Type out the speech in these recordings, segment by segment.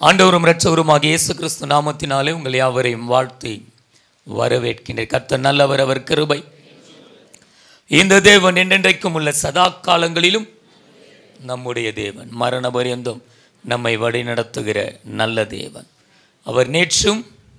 ஆண்டவரும் இரட்சகருமாகிய இயேசு கிறிஸ்து நாமத்தினாலே உங்கள் யாவரையும் வாழ்த்தி வரவேற்கின்றேன் கர்த்தர் நல்லவர் அவர் கிருபை இந்த தேவன் என்றென்றைக்கும் உள்ள சதா காலங்களிலும் நம்முடைய தேவன் மரண பரியந்தம் நம்மை வழிநடத்துகிற நல்ல தேவன் அவர் நேற்றும்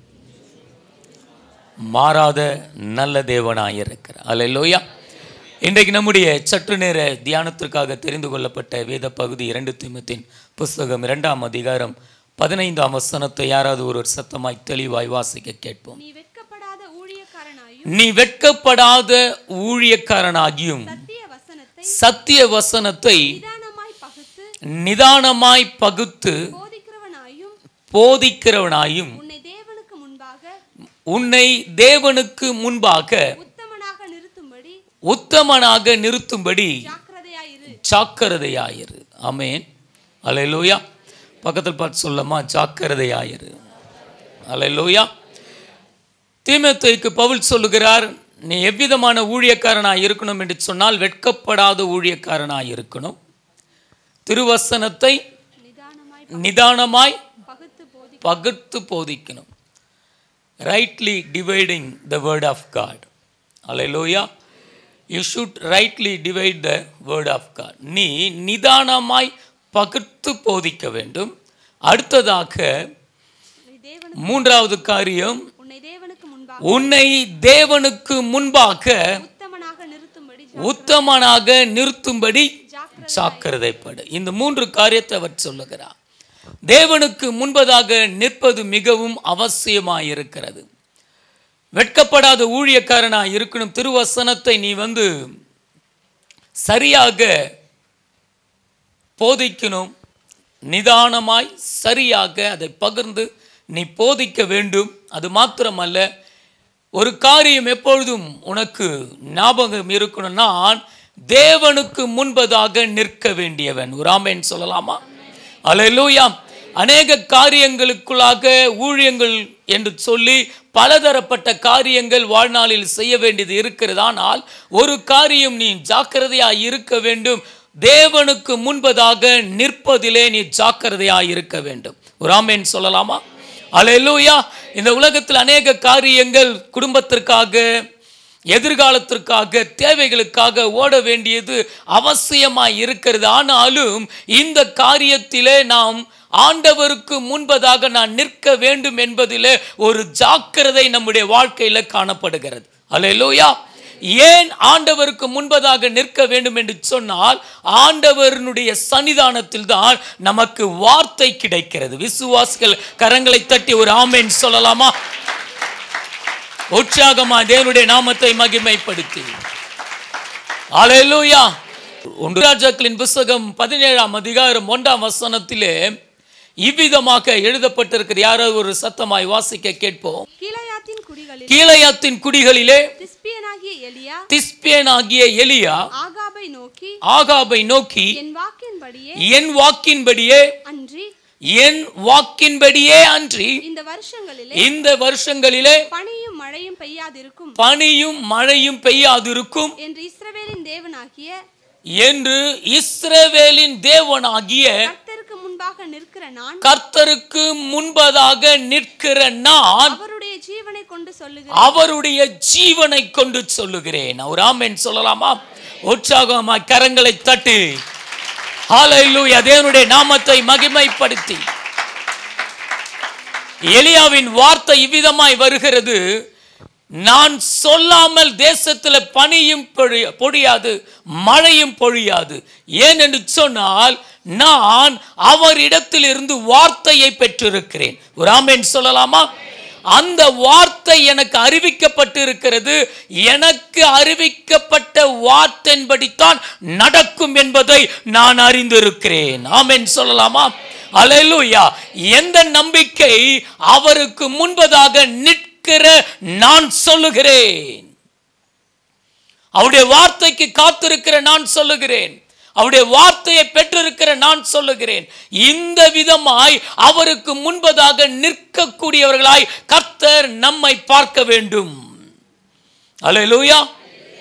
மாறாத நல்ல தேவனாயிருக்கிறார் அல்லேலூயா இன்றைக்கு நம்முடைய சற்று நேர தியானத்திற்காக தெரிந்து கொள்ளப்பட்ட வேத பகுதி இரண்டு திமுத்தின் புஸ்தகம் இரண்டாம் அதிகாரம் பதினைந்தாம் வசனத்தை யாராவது ஒரு சத்தமாய் தெளிவாய் வாசிக்க கேட்போம் நீ வெட்கப்படாத ஊழியக்காரனாயும் நீ வெட்கப்படாத ஊழியக்காரனாகியும் சத்திய வசனத்தை சத்திய வசனத்தை நிதானமாய் பகுத்து நிதானமாய் பகுத்து போதிக்கிறவனாயும் போதிக்கிறவனாயும் உன்னை தேவனுக்கு முன்பாக உன்னை தேவனுக்கு முன்பாக உத்தமனாக நிறுத்தும்படி உத்தமனாக நிறுத்தும்படி ஜாக்கிரதையாயிரு ஜாக்கிரதையாயிரு ஆமென் அலையலூயா பக்கத்தில் பார்த்து சொல்லமா ஜாக்கிரதையாயிரு அலையலூயா தீமத்தைக்கு பவுல் சொல்லுகிறார் நீ எவ்விதமான ஊழியக்காரனாய் இருக்கணும் என்று சொன்னால் வெட்கப்படாத ஊழியக்காரனாய் இருக்கணும் திருவசனத்தை நிதானமாய் நிதானமாய் பகுத்து போதி பகுத்து போதிக்கணும் rightly dividing the word of God hallelujah you should rightly divide the word of God நீ நிதானமாய் பகுத்து போதிக்க வேண்டும் அடுத்ததாக உன்னை தேவனுக்கு மூன்றாவது காரியம் உன்னை தேவனுக்கு முன்பாக உன்னை தேவனுக்கு முன்பாக உத்தமனாக நிறுத்தும்படி உத்தமனாக நிறுத்தும்படி ஜாக்கிரதை ஜாக்கிரதைப்படு இந்த மூன்று காரியத்தை அவர் சொல்லுகிறார் தேவனுக்கு முன்பதாக நிற்பது மிகவும் அவசியமாயிருக்கிறது வெட்கப்படாத ஊழியக்காரனாய் இருக்கணும் திருவசனத்தை நீ வந்து சரியாக போதிக்கணும் நிதானமாய் சரியாக அதை பகிர்ந்து நீ போதிக்க வேண்டும் அது மாத்திரமல்ல ஒரு காரியம் எப்பொழுதும் உனக்கு ஞாபகம் இருக்கணும் நான் தேவனுக்கு முன்பதாக நிற்க வேண்டியவன் ஒரு ஆமேன் சொல்லலாமா அல்லேலூயா அநேக காரியங்களுக்குள்ளாக ஊழியங்கள் என்று சொல்லி பலதரப்பட்ட காரியங்கள் வாழ்நாளில் செய்ய வேண்டியது இருக்கிறது ஆனால் ஒரு காரியம் நீ ஜாக்கிரதையாய் இருக்க வேண்டும் தேவனுக்கு முன்பதாக நிற்பதிலே நீ ஜாக்கிரதையாய் இருக்க வேண்டும் ஒரு ஆமேன் சொல்லலாமா அல்லேலூயா இந்த உலகத்தில் அநேக காரியங்கள் குடும்பத்திற்காக எதிர்காலத்திற்காக தேவைகளுக்காக ஓட வேண்டியது அவசியமாய் இருக்கிறது ஆனாலும் இந்த காரியத்திலே நாம் ஆண்டவருக்கு முன்பதாக நான் நிற்க வேண்டும் என்பதிலே ஒரு ஜாக்கிரதை நம்முடைய வாழ்க்கையில காணப்படுகிறது அல்லேலூயா ஏன் ஆண்டவருக்கு முன்பதாக நிற்க வேண்டும் என்று சொன்னால் ஆண்டவருடைய சன்னிதானத்தில் தான் நமக்கு வார்த்தை கிடைக்கிறது விசுவாசிகள் கரங்களை தட்டி ஒரு ஆமேன் சொல்லலாமா உற்சாகமா தேவனுடைய நாமத்தை மகிமைப்படுத்தி அலையலூயா ஒன்று ராஜாக்களின் புஸ்தகம் பதினேழாம் அதிகாரம் ஒன்றாம் வசனத்திலே இவ்விதமாக எழுதப்பட்டிருக்கிற யாராவது ஒரு சத்தமாய் வாசிக்க கேட்போம் கீழையாத்தின் குடிகளில் கீழையாத்தின் குடிகளிலே திஸ்பியனாகிய எலியா திஸ்பியனாகிய எலியா ஆகாபை நோக்கி ஆகாபை நோக்கி என் வாக்கின்படியே என் வாக்கின்படியே அன்றி என் வாக்கின்படியே அன்றி இந்த வருஷங்களிலே இந்த வருஷங்களிலே பனியும் மழையும் பெய்யாதிருக்கும் பனியும் மழையும் பெய்யாதிருக்கும் என்று இஸ்ரவேலின் தேவனாகிய என்று இஸ்ரவேலின் தேவனாகிய கர்த்தருக்கு முன்பாக நிற்கிற நான் கர்த்தருக்கு முன்பதாக நிற்கிற நான் அவருடைய ஜீவனை கொண்டு சொல்லுகிறேன் அவருடைய ஜீவனை கொண்டு சொல்லுகிறேன் அவர் ஆமென் சொல்லலாமா உற்சாகமா கரங்களை தட்டி ஹalleluya தேவனுடைய நாமத்தை மகிமைப்படுத்தி எலியாவின் வார்த்தை இவ்விதமாய் வருகிறது நான் சொல்லாமல் தேசத்தில் பனியும் பொழி- பொழியாது மழையும் பொழியாது ஏன் என்று சொன்னால் நான் அவரிடத்தில் இருந்து வார்த்தையை பெற்றிருக்கிறேன் ஒரு ஆமென் சொல்லலாமா அந்த வார்த்தை எனக்கு அறிவிக்கப்பட்டு இருக்கிறது எனக்கு அறிவிக்கப்பட்ட வார்த்தையின்படித்தான் நடக்கும் என்பதை நான் அறிந்திருக்கிறேன் ஆமென் சொல்லலாமா அல்லேலூயா எந்த நம்பிக்கை அவருக்கு முன்பதாக நிற்கிற நான் சொல்லுகிறேன் அவருடைய வார்த்தைக்கு காத்திருக்கிற நான் சொல்லுகிறேன் அவருடைய வார்த்தையை பெற்றிருக்கிற நான் சொல்லுகிறேன் இந்த விதமாய் அவருக்கு முன்பதாக நிற்கக்கூடியவர்களாய் கர்த்தர் நம்மை பார்க்க வேண்டும் அல்லேலூயா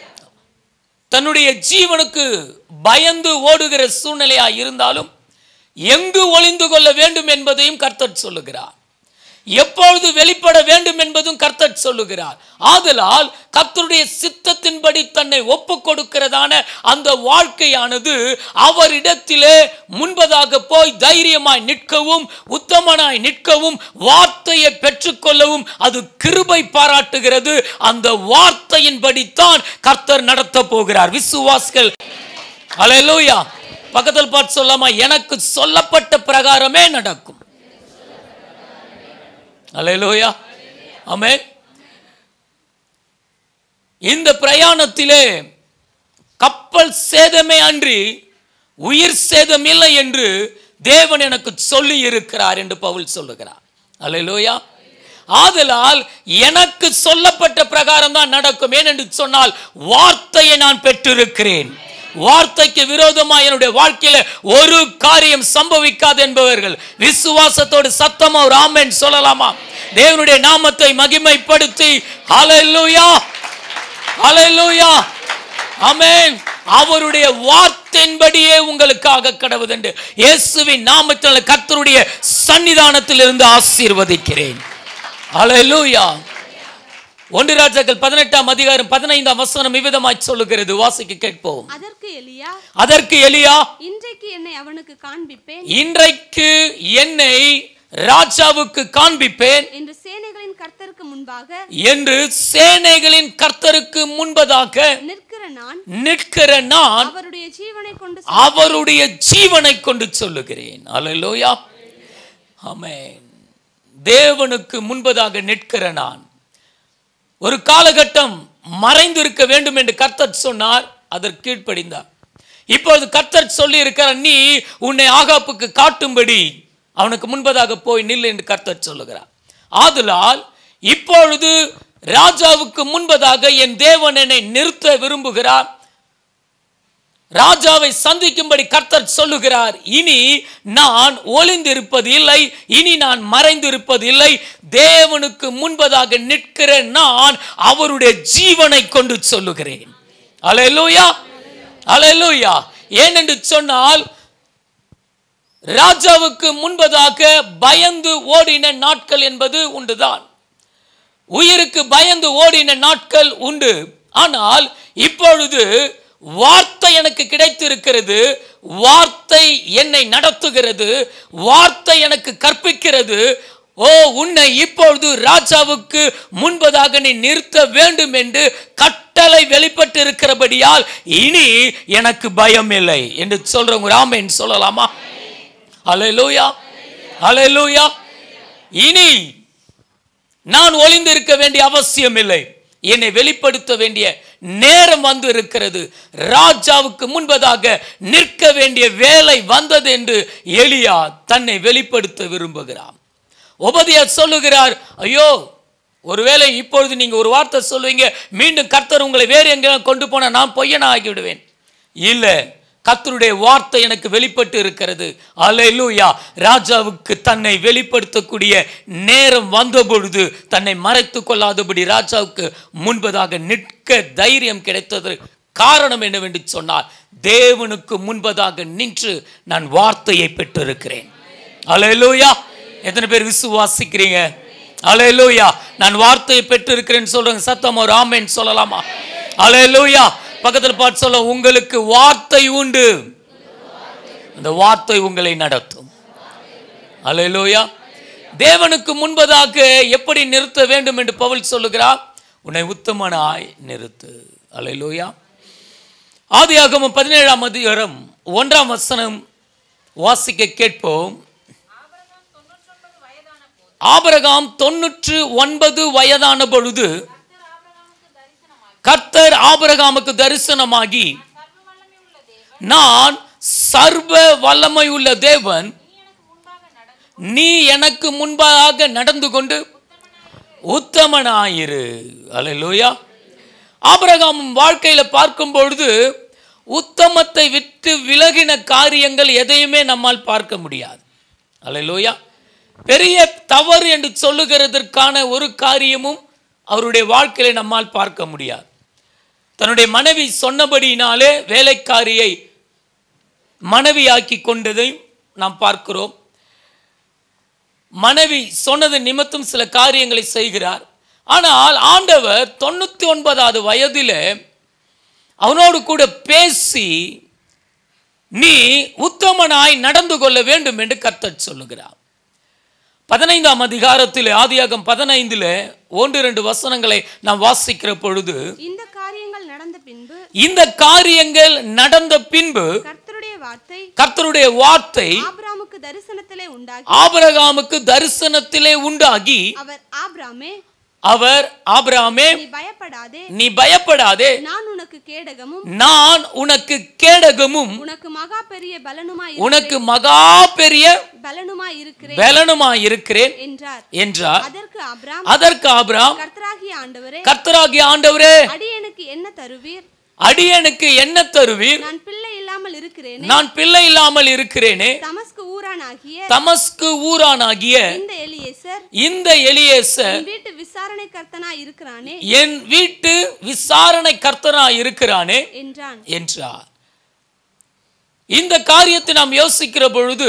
தன்னுடைய ஜீவனுக்கு பயந்து ஓடுகிற சூழ்நிலையா இருந்தாலும் எங்கு ஒளிந்து கொள்ள வேண்டும் என்பதையும் கர்த்தர் சொல்லுகிறார் எப்பொழுது வெளிப்பட வேண்டும் என்பதும் கர்த்தர் சொல்லுகிறார் ஆதலால் கர்த்தருடைய சித்தத்தின்படி தன்னை ஒப்பு கொடுக்கிறதான அந்த வாழ்க்கையானது அவரிடத்திலே முன்பதாக போய் தைரியமாய் நிற்கவும் உத்தமனாய் நிற்கவும் வார்த்தையை பெற்றுக்கொள்ளவும் அது கிருபை பாராட்டுகிறது அந்த வார்த்தையின்படித்தான் கர்த்தர் நடத்த போகிறார் விசுவாசிகள் அல்லேலூயா பக்கத்தில் பார்த்து சொல்லாமா எனக்கு சொல்லப்பட்ட பிரகாரமே நடக்கும் அல்லேலூயா ஆமென் இந்த பிரயாணத்திலே கப்பல் சேதமே அன்றி உயிர் சேதம் இல்லை என்று தேவன் எனக்கு சொல்லி இருக்கிறார் என்று பவுல் சொல்லுகிறார் அல்லேலூயா ஆதலால் எனக்கு சொல்லப்பட்ட பிரகாரம் தான் நடக்கும் ஏனென்று சொன்னால் வார்த்தையை நான் பெற்றிருக்கிறேன் வார்த்தைக்கு விரோதமா என்னுடைய வாழ்க்கையில ஒரு காரியம் சம்பவிக்காது என்பவர்கள் விசுவாசத்தோடு சத்தமா ஒரு ஆமென் சொல்லலாமா தேவனுடைய நாமத்தை மகிமைப்படுத்தி ஹalleluya ஹalleluya ஆமென் அவருடைய வார்த்தையின்படியே உங்களுக்காக கடவுதென்று இயேசுவின் நாமத்தில் கர்த்தருடைய சன்னிதானத்தில் இருந்து ஆசீர்வதிக்கிறேன் ஹalleluya ஒன்று ராஜாக்கள் பதினெட்டாம் அதிகாரம் பதினைந்தாம் வசனம் இவ்விதமாய் சொல்லுகிறது வாசிக்க கேட்போம் அதற்கு எலியா அதற்கு எலியா இன்றைக்கு என்னை அவனுக்கு காண்பிப்பேன் இன்றைக்கு என்னை ராஜாவுக்கு காண்பிப்பேன் என்று சேனைகளின் கர்த்தருக்கு முன்பாக என்று சேனைகளின் கர்த்தருக்கு முன்பதாக நிற்கிற நான் நிற்கிற நான் அவருடைய ஜீவனை கொண்டு அவருடைய ஜீவனை கொண்டு சொல்லுகிறேன் அல்லேலூயா ஆமென் தேவனுக்கு முன்பதாக நிற்கிற நான் ஒரு காலகட்டம் மறைந்து இருக்க வேண்டும் என்று கர்த்தர் சொன்னார் அதற்கு கீழ்ப்படிந்தார் இப்பொழுது கர்த்தர் சொல்லி இருக்கிறார் நீ உன்னை ஆகாப்புக்கு காட்டும்படி அவனுக்கு முன்பதாக போய் நில் என்று கர்த்தர் சொல்லுகிறார் ஆதலால் இப்பொழுது ராஜாவுக்கு முன்பதாக என் தேவன் என்னை நிறுத்த விரும்புகிறார் ராஜாவை சந்திக்கும்படி கர்த்தர் சொல்லுகிறார் இனி நான் ஒளிந்திருப்பது இல்லை இனி நான் மறைந்திருப்பது இல்லை தேவனுக்கு முன்பதாக நிற்கிற நான் அவருடைய ஜீவனை கொண்டு சொல்லுகிறேன் அலையலூயா அலையலூயா ஏனென்று சொன்னால் ராஜாவுக்கு முன்பதாக பயந்து ஓடின நாட்கள் என்பது உண்டுதான் உயிருக்கு பயந்து ஓடின நாட்கள் உண்டு ஆனால் இப்பொழுது வார்த்தை எனக்கு கிடைத்திருக்கிறது வார்த்தை என்னை நடத்துகிறது வார்த்தை எனக்கு கற்பிக்கிறது ஓ உன்னை இப்பொழுது ராஜாவுக்கு முன்பதாக நீ நிறுத்த வேண்டும் என்று கட்டளை வெளிப்பட்டு இருக்கிறபடியால் இனி எனக்கு பயம் இல்லை என்று சொல்றவங்க ராமன் சொல்லலாமா அலையலூயா அலையலூயா இனி நான் ஒளிந்திருக்க வேண்டிய அவசியம் இல்லை என்னை வெளிப்படுத்த வேண்டிய நேரம் வந்து இருக்கிறது ராஜாவுக்கு முன்பதாக நிற்க வேண்டிய வேலை வந்தது என்று எலியா தன்னை வெளிப்படுத்த விரும்புகிறார் உபதியா சொல்லுகிறார் ஐயோ ஒருவேளை இப்பொழுது நீங்க ஒரு வார்த்தை சொல்லுவீங்க மீண்டும் கர்த்தர் உங்களை வேறு எங்கே கொண்டு போனா நான் பொய்யனா ஆகி விடுவேன் இல்ல கர்த்தருடைய வார்த்தை எனக்கு வெளிப்பட்டு இருக்கிறது அல்லேலூயா ராஜாவுக்கு தன்னை வெளிப்படுத்தக்கூடிய நேரம் வந்த பொழுது தன்னை மறைத்து கொள்ளாதபடி ராஜாவுக்கு முன்பதாக நிற்க தைரியம் கிடைத்தது காரணம் என்னவென்று சொன்னால் தேவனுக்கு முன்பதாக நின்று நான் வார்த்தையை பெற்றிருக்கிறேன் அல்லேலூயா எத்தனை பேர் விசுவாசிக்கிறீங்க அல்லேலூயா நான் வார்த்தையை பெற்றிருக்கிறேன்னு சொல்றேங்க சத்தம் ஒரு ஆமேன்னு சொல்லலாமா அல்லேலூயா பக்கத்தில் பார்த்து சொல்ல உங்களுக்கு வார்த்தை உண்டு அந்த வார்த்தை உங்களை நடத்தும் அல்லேலூயா தேவனுக்கு முன்பதாக எப்படி நிறுத்த வேண்டும் என்று பவுல் சொல்லுகிறார் உன்னை உத்தமனாய் நிறுத்து அல்லேலூயா ஆதியாகமம் பதினேழாம் அதிகாரம் ஒன்றாம் வசனம் வாசிக்க கேட்போம் ஆபரகாம் தொன்னூற்று ஒன்பது வயதான பொழுது கர்த்தர் ஆபரகாமுக்கு தரிசனமாகி நான் சர்வ வல்லமை உள்ள தேவன் நீ எனக்கு முன்பாக நடந்து கொண்டு உத்தமனாயிரு அல்லேலூயா ஆபிரகாம் வாழ்க்கையில பார்க்கும் பொழுது உத்தமத்தை விட்டு விலகின காரியங்கள் எதையுமே நம்மால் பார்க்க முடியாது அல்லேலூயா பெரிய தவறு என்று சொல்லுகிறதற்கான ஒரு காரியமும் அவருடைய வாழ்க்கையில நம்மால் பார்க்க முடியாது தன்னுடைய மனைவி சொன்னபடியினாலே வேலைக்காரியை மனைவியாக்கி கொண்டதையும் நாம் பார்க்கிறோம் மனைவி சொன்னது நிமித்தம் சில காரியங்களை செய்கிறார் ஆனால் ஆண்டவர் தொண்ணூற்றி ஒன்பதாவது வயதில் அவனோடு கூட பேசி நீ உத்தமனாய் நடந்து கொள்ள வேண்டும் என்று கர்த்தர் சொல்லுகிறார் பதினைந்தாம் அதிகாரத்தில் ஆதியாகம் பதினைந்தில் ஒன்று ரெண்டு வசனங்களை நாம் வாசிக்கிற பொழுது இந்த காரியங்கள் நடந்த பின்பு இந்த காரியங்கள் நடந்த பின்பு கர்த்தருடைய வார்த்தை கர்த்தருடைய வார்த்தை ஆபிராமுக்கு தரிசனத்திலே உண்டாகி ஆபிரகாமுக்கு தரிசனத்திலே உண்டாகி அவர் ஆபிராமே அவர் ஆபிரகாமே நீ பயப்படாதே நீ பயப்படாதே நான் உனக்கு கேடகமும் நான் உனக்கு கேடகமும் உனக்கு மகா பெரிய பலனுமாய் உனக்கு மகா பெரிய பலனுமாய் இருக்கிறேன் பலனுமாய் இருக்கிறேன் என்றார் என்றார் அதற்கு ஆபிராம் அதற்கு ஆபிரகாம் கர்த்தராகிய ஆண்டவரே கர்த்தராகிய ஆண்டவரே அடியனுக்கு என்ன தருவீர் அடியனுக்கு என்ன தருவீர் நான் பிள்ளை இல்லாமல் இருக்கிறேனே நான் பிள்ளை இல்லாமல் இருக்கிறேனே தமஸ்கு ஊரானாகிய தமஸ்கு ஊரானாகிய இந்த எலியேசர் இந்த எலியேசர் என் வீட்டு விசாரணை கர்த்தனாய் இருக்கிறானே என் வீட்டு விசாரணை கர்த்தனா இருக்கிறானே என்றான் என்றார் இந்த காரியத்தை நாம் யோசிக்கிற பொழுது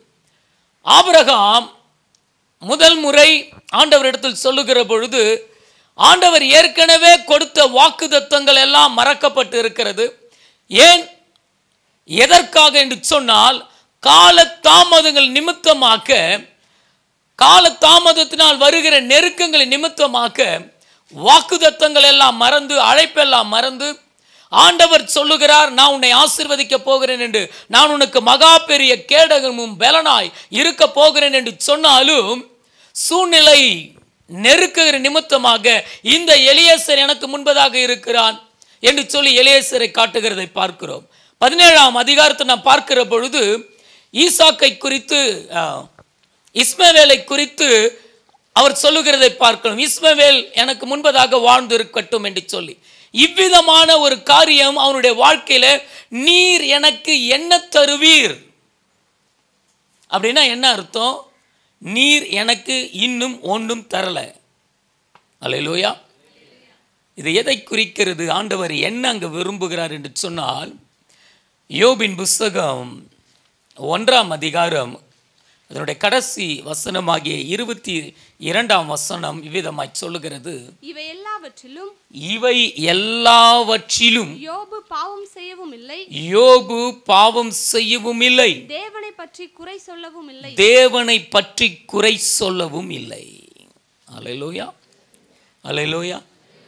ஆபிரகாம் முதல் முறை ஆண்டவரிடத்தில் சொல்லுகிற பொழுது ஆண்டவர் ஏற்கனவே கொடுத்த வாக்குதத்தங்கள் எல்லாம் மறக்கப்பட்டு இருக்கிறது ஏன் எதற்காக என்று சொன்னால் கால தாமதங்கள் நிமித்தமாக கால தாமதத்தினால் வருகிற நெருக்கங்களை நிமித்தமாக வாக்குதத்தங்கள் எல்லாம் மறந்து அழைப்பெல்லாம் மறந்து ஆண்டவர் சொல்லுகிறார் நான் உன்னை ஆசிர்வதிக்க போகிறேன் என்று நான் உனக்கு மகா பெரிய கேடகமும் பலனாய் இருக்க போகிறேன் என்று சொன்னாலும் சூழ்நிலை நெருக்குகிற நிமித்தமாக இந்த எலியேசர் எனக்கு முன்பதாக இருக்கிறான் என்று சொல்லி எலியேசரை காட்டுகிறதை பார்க்கிறோம் பதினேழாம் அதிகாரத்தை நாம் பார்க்கிற பொழுது ஈசாக்கை குறித்து ஆ, இஸ்மவேலை குறித்து அவர் சொல்லுகிறதை பார்க்கணும் இஸ்மவேல் எனக்கு முன்பதாக வாழ்ந்து இருக்கட்டும் என்று சொல்லி இவ்விதமான ஒரு காரியம் அவனுடைய வாழ்க்கையில நீர் எனக்கு என்ன தருவீர் அப்படின்னா என்ன அர்த்தம் நீர் எனக்கு இன்னும் ஒன்றும் தரல அல்லேலூயா இது எதை குறிக்கிறது ஆண்டவர் என்ன அங்க விரும்புகிறார் என்று சொன்னால் யோபின் புஸ்தகம் ஒன்றாம் அதிகாரம் அதனுடைய கடைசி வசனமாகிய இருபத்தி இரண்டாம் வசனம் இவ்விதமாய் சொல்லுகிறது இவை எல்லாவற்றிலும் இவை எல்லாவற்றிலும் யோபு பாவம் செய்யவும் இல்லை யோபு பாவம் செய்யவும் இல்லை தேவனை பற்றி குறை சொல்லவும் இல்லை தேவனை பற்றி குறை சொல்லவும் இல்லை அலையிலோயா அலையிலோயா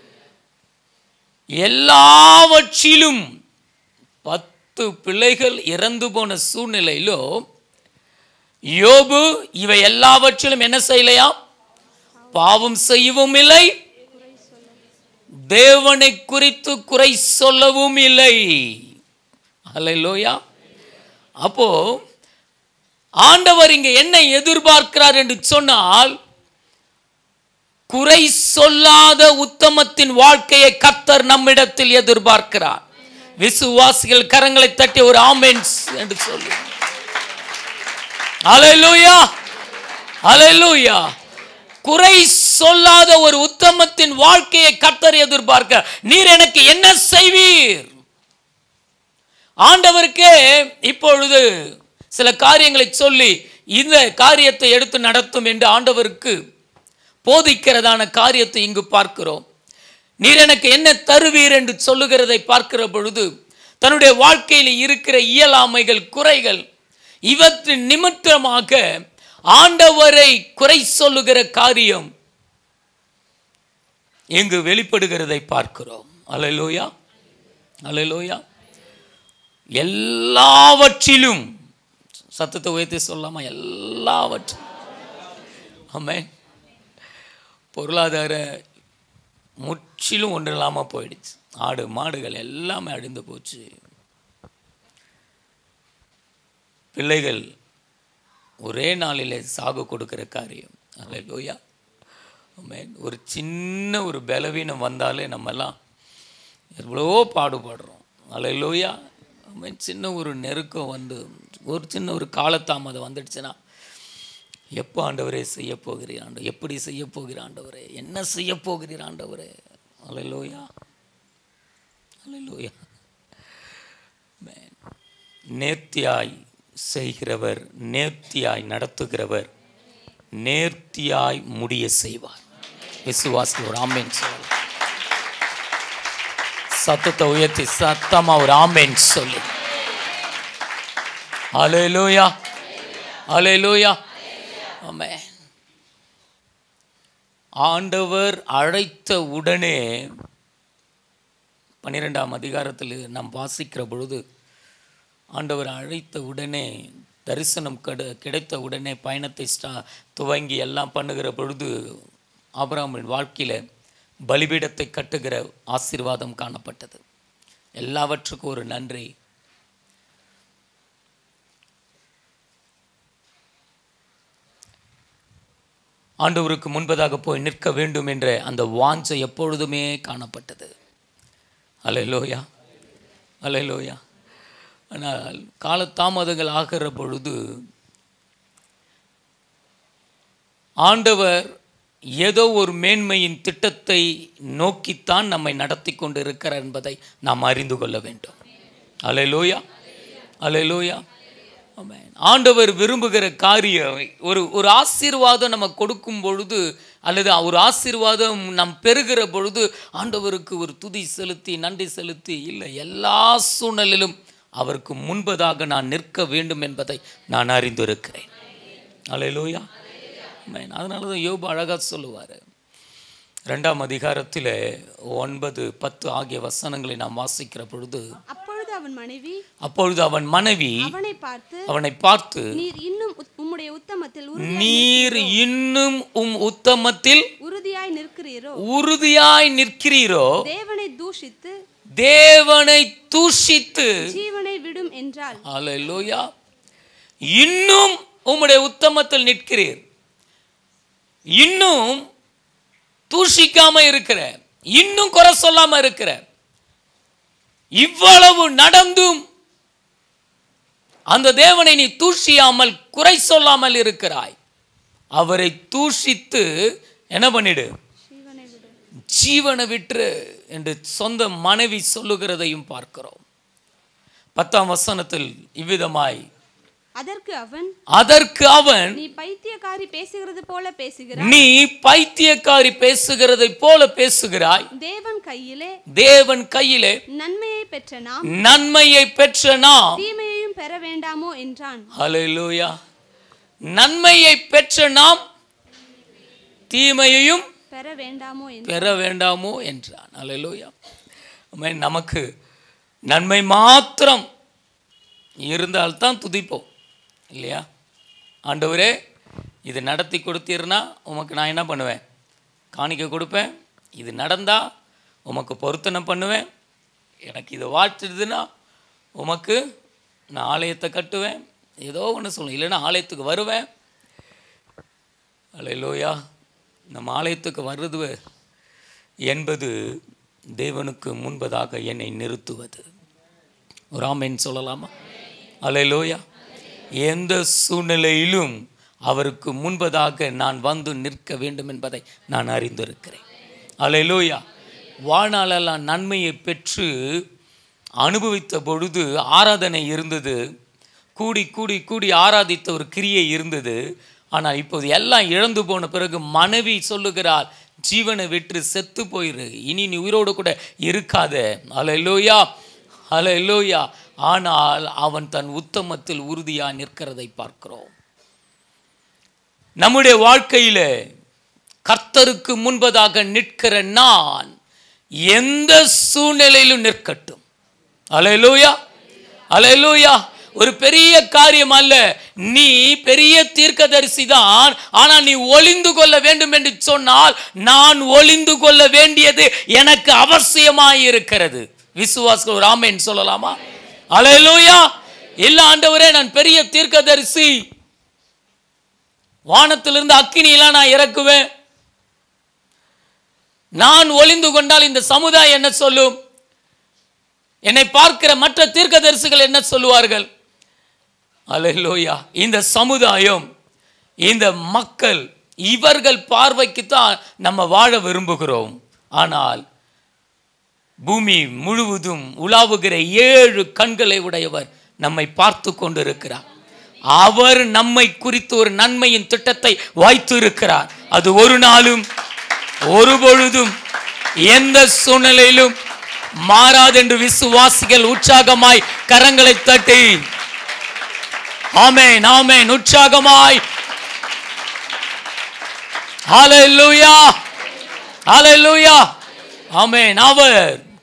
எல்லாவற்றிலும் பத்து பிள்ளைகள் இறந்து போன சூழ்நிலையிலோ யோபு இவை எல்லாவற்றிலும் என்ன செய்யலையா பாவம் செய்யவும் இல்லை தேவனை குறித்து குறை சொல்லவும் இல்லை அல்லைலோயா அப்போ ஆண்டவர் இங்க என்ன எதிர்பார்க்கிறார் என்று சொன்னால் குறை சொல்லாத உத்தமத்தின் வாழ்க்கையை கத்தர் நம்மிடத்தில் எதிர்பார்க்கிறார் விசுவாசிகள் கரங்களை தட்டி ஒரு ஆமென்ஸ் என்று சொல்லு அலையலூயா அலையலூயா குறை சொல்லாத ஒரு உத்தமத்தின் வாழ்க்கையை கத்தர் எதிர்பார்க்க நீர் எனக்கு என்ன செய்வீர் ஆண்டவருக்கே இப்பொழுது சில காரியங்களை சொல்லி இந்த காரியத்தை எடுத்து நடத்தும் என்று ஆண்டவருக்கு போதிக்கிறதான காரியத்தை இங்கு பார்க்கிறோம் நீர் எனக்கு என்ன தருவீர் என்று சொல்லுகிறதை பார்க்கிற பொழுது தன்னுடைய வாழ்க்கையில் இருக்கிற இயலாமைகள் குறைகள் இவற்றின் நிமித்தமாக ஆண்டவரை குறை சொல்லுகிற காரியம் இங்கு வெளிப்படுகிறதை பார்க்கிறோம் அலையலோயா அலையலோயா எல்லாவற்றிலும் சத்தத்தை உயர்த்தி சொல்லாமா எல்லாவற்றிலும் ஆமே பொருளாதார முற்றிலும் ஒன்று இல்லாமல் போயிடுச்சு ஆடு மாடுகள் எல்லாமே அழிந்து போச்சு பிள்ளைகள் ஒரே நாளிலே சாகு கொடுக்கிற காரியம் அல்லேலூயா ஆமென் ஒரு சின்ன ஒரு பலவீனம் வந்தாலே நம்மெல்லாம் எவ்வளோ பாடுபடுறோம் அல்லேலூயா ஆமென் சின்ன ஒரு நெருக்கம் வந்து ஒரு சின்ன ஒரு காலதாமதம் வந்துடுச்சுன்னா எப்போ ஆண்டவரே செய்ய போகிறீர் ஆண்டு எப்படி செய்ய போகிற ஆண்டவரே என்ன செய்ய போகிறீர் ஆண்டவரே அல்லேலூயா அல்லேலூயா ஆமென். நேர்த்தியாய் செய்கிறவர் நேர்த்தியாய் நடத்துகிறவர் நேர்த்தியாய் முடிய செய்வார் விசுவாசி ஒரு ஆமேன் சொல்லு சத்தத்தை உயர்த்தி சத்தமா ஒரு ஆமேன் சொல்லு அலையலூயா அலையலூயா ஆமென் ஆண்டவர் அழைத்த உடனே பன்னிரெண்டாம் அதிகாரத்தில் நாம் வாசிக்கிற பொழுது ஆண்டவர் அழைத்த உடனே தரிசனம் கடு கிடைத்த உடனே பயணத்தை ஸ்டா துவங்கி எல்லாம் பண்ணுகிற பொழுது ஆபிரகாமின் வாழ்க்கையில் பலிபீடத்தை கட்டுகிற ஆசீர்வாதம் காணப்பட்டது எல்லாவற்றுக்கும் ஒரு நன்றி ஆண்டவருக்கு முன்பதாக போய் நிற்க வேண்டும் என்ற அந்த வாஞ்சை எப்பொழுதுமே காணப்பட்டது அலையலோயா அலையலோயா ஆனால் காலதாமதங்கள் ஆகிற பொழுது ஆண்டவர் ஏதோ ஒரு மேன்மையின் திட்டத்தை நோக்கித்தான் நம்மை நடத்தி கொண்டு இருக்கிறார் என்பதை நாம் அறிந்து கொள்ள வேண்டும் அலையலோயா அலையலோயா ஆமென். ஆண்டவர் விரும்புகிற காரியம் ஒரு ஒரு ஆசீர்வாதம் நம்ம கொடுக்கும் பொழுது அல்லது ஒரு ஆசீர்வாதம் நாம் பெறுகிற பொழுது ஆண்டவருக்கு ஒரு துதி செலுத்தி நன்றி செலுத்தி இல்லை எல்லா சூழ்நிலையிலும் அவருக்கு முன்பதாக நான் நிற்க வேண்டும் என்பதை நான் அறிந்திருக்கிறேன் அலையலோயா ஆமென். அதனால தான் யோபு அழகாக சொல்லுவார் ரெண்டாம் அதிகாரத்தில் ஒன்பது பத்து ஆகிய வசனங்களை நாம் வாசிக்கிற பொழுது அப்பொழுது அவன் மனைவி அப்பொழுது அவன் மனைவி அவனை பார்த்து அவனை பார்த்து நீர் இன்னும் உத்- உம்முடைய உத்தமத்தில் உறுதி- நீர் இன்னும் உம் உத்தமத்தில் உறுதியாய் நிற்கிறீரோ உறுதியாய் நிற்கிறீரோ தேவனை தூஷித்து தேவனை தூஷித்து ஜீவனை விடும் என்றால் அல்லேலூயா இன்னும் உம்முடைய உத்தமத்தில் நிற்கிறீர் இன்னும் தூஷிக்காம இருக்கிற இன்னும் குறை சொல்லாம இருக்கிற இவ்வளவு நடந்தும் அந்த தேவனை நீ தூஷியாமல் குறை சொல்லாமல் இருக்கிறாய் அவரை தூஷித்து என்ன பண்ணிடு ஜீவனை விடும் ஜீவனை விற்று என்று சொந்த மனைவி சொல்லுகிறதையும் பார்க்கிறோம் பத்தாம் வசனத்தில் இவ்விதமாய் அதற்கு அவன் அதற்கு அவன் நீ பைத்தியக்காரி பேசுகிறது போல பேசுகிறாய் நீ பைத்தியக்காரி பேசுகிறதை போல பேசுகிறாய் தேவன் கையிலே தேவன் கையிலே நன்மையை பெற்ற நாம் நன்மையை பெற்ற நாம் தீமையையும் பெற வேண்டாமோ என்றான் ஹalleluya நன்மையை பெற்ற நாம் தீமையையும் பெற வேண்டாமோ என்று பெற வேண்டாமோ என்றான் ஹalleluya ஆமென். நமக்கு நன்மை மாத்திரம் இருந்தால்தான் துதிப்போம் இல்லையா ஆண்டவரே இது நடத்தி கொடுத்தீர்னா உமக்கு நான் என்ன பண்ணுவேன் காணிக்க கொடுப்பேன் இது நடந்தா உமக்கு பொருத்தனை பண்ணுவேன் எனக்கு இது வாழ்த்துதுன்னா உமக்கு நான் ஆலயத்தை கட்டுவேன் ஏதோ ஒன்று சொல்லுவேன் இல்லைன்னா ஆலயத்துக்கு வருவேன் அலையிலோயா நம்ம ஆலயத்துக்கு வர்றது என்பது தேவனுக்கு முன்பதாக என்னை நிறுத்துவது ஒரு ஆமென் சொல்லலாமா அலையிலோயா எந்த சூழ்நிலையிலும் அவருக்கு முன்பதாக நான் வந்து நிற்க வேண்டும் என்பதை நான் அறிந்திருக்கிறேன் அலையிலோயா வாழ்நாளெல்லாம் நன்மையை பெற்று அனுபவித்த பொழுது ஆராதனை இருந்தது கூடி கூடி கூடி ஆராதித்த ஒரு கிரியை இருந்தது ஆனால் இப்போது எல்லாம் இழந்து போன பிறகு மனைவி சொல்லுகிறாள் ஜீவனை விட்டு செத்து போயிரு இனி நீ உயிரோடு கூட இருக்காத அலையிலோயா அலையிலோயா ஆனால் அவன் தன் உத்தமத்தில் உறுதியா நிற்கிறதை பார்க்கிறோம் நம்முடைய வாழ்க்கையில கர்த்தருக்கு முன்பதாக நிற்கிற நான் எந்த சூழ்நிலையிலும் நிற்கட்டும் அலையலூயா அலையலூயா ஒரு பெரிய காரியம் அல்ல நீ பெரிய தீர்க்கதரிசி தான் ஆனால் நீ ஒளிந்து கொள்ள வேண்டும் என்று சொன்னால் நான் ஒளிந்து கொள்ள வேண்டியது எனக்கு அவசியமாய் இருக்கிறது விசுவாச ராமேன் சொல்லலாமா அலையலூயா இல்ல ஆண்டவரே நான் பெரிய தீர்க்கதரிசி வானத்திலிருந்து அக்கினியெல்லாம் நான் இறக்குவேன் நான் ஒளிந்து கொண்டால் இந்த சமுதாயம் என்ன சொல்லும் என்னை பார்க்கிற மற்ற தீர்க்கதரிசிகள் என்ன சொல்லுவார்கள் அலையிலோயா இந்த சமுதாயம் இந்த மக்கள் இவர்கள் பார்வைக்கு தான் நம்ம வாழ விரும்புகிறோம் ஆனால் பூமி முழுவதும் உலாவுகிற ஏழு கண்களை உடையவர் நம்மை பார்த்து கொண்டிருக்கிறார் அவர் நம்மை குறித்து ஒரு நன்மையின் திட்டத்தை வைத்து இருக்கிறார் அது ஒரு நாளும் ஒரு பொழுதும் எந்த சூழ்நிலையிலும் மாறாதென்று விசுவாசிகள் உற்சாகமாய் கரங்களை தட்டி ஆமென் ஆமென் உற்சாகமாய் ஹalleluya ஹalleluya ஆமென் அவர்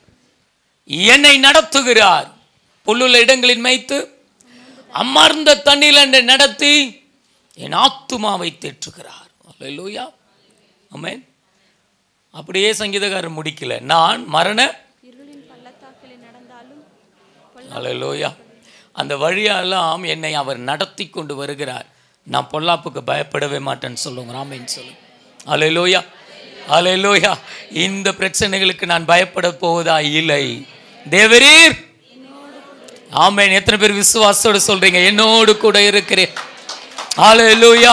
என்னை நடத்துகிறார் புல்லுள்ள இடங்களில் மேய்த்து அமர்ந்த தண்ணீர் என்னை நடத்தி என் ஆத்துமாவை தேற்றுகிறார் ஹalleluya ஆமென் அப்படியே சங்கீதக்காரர் முடிக்கல நான் மரண இருளின் பள்ளத்தாக்கிலே நடந்தாலும் ஹalleluya அந்த வழியெல்லாம் என்னை அவர் நடத்தி கொண்டு வருகிறார் நான் பொல்லாப்புக்கு பயப்படவே மாட்டேன்னு சொல்லுங்க ராமேன்னு சொல்லுங்க ஹalleluya ஹalleluya இந்த பிரச்சனைகளுக்கு நான் பயப்பட போவதா இல்லை தேவரீர் ஆமென் எத்தனை பேர் விசுவாசத்தோட சொல்றீங்க என்னோடு கூட இருக்கிறேன் ஹalleluya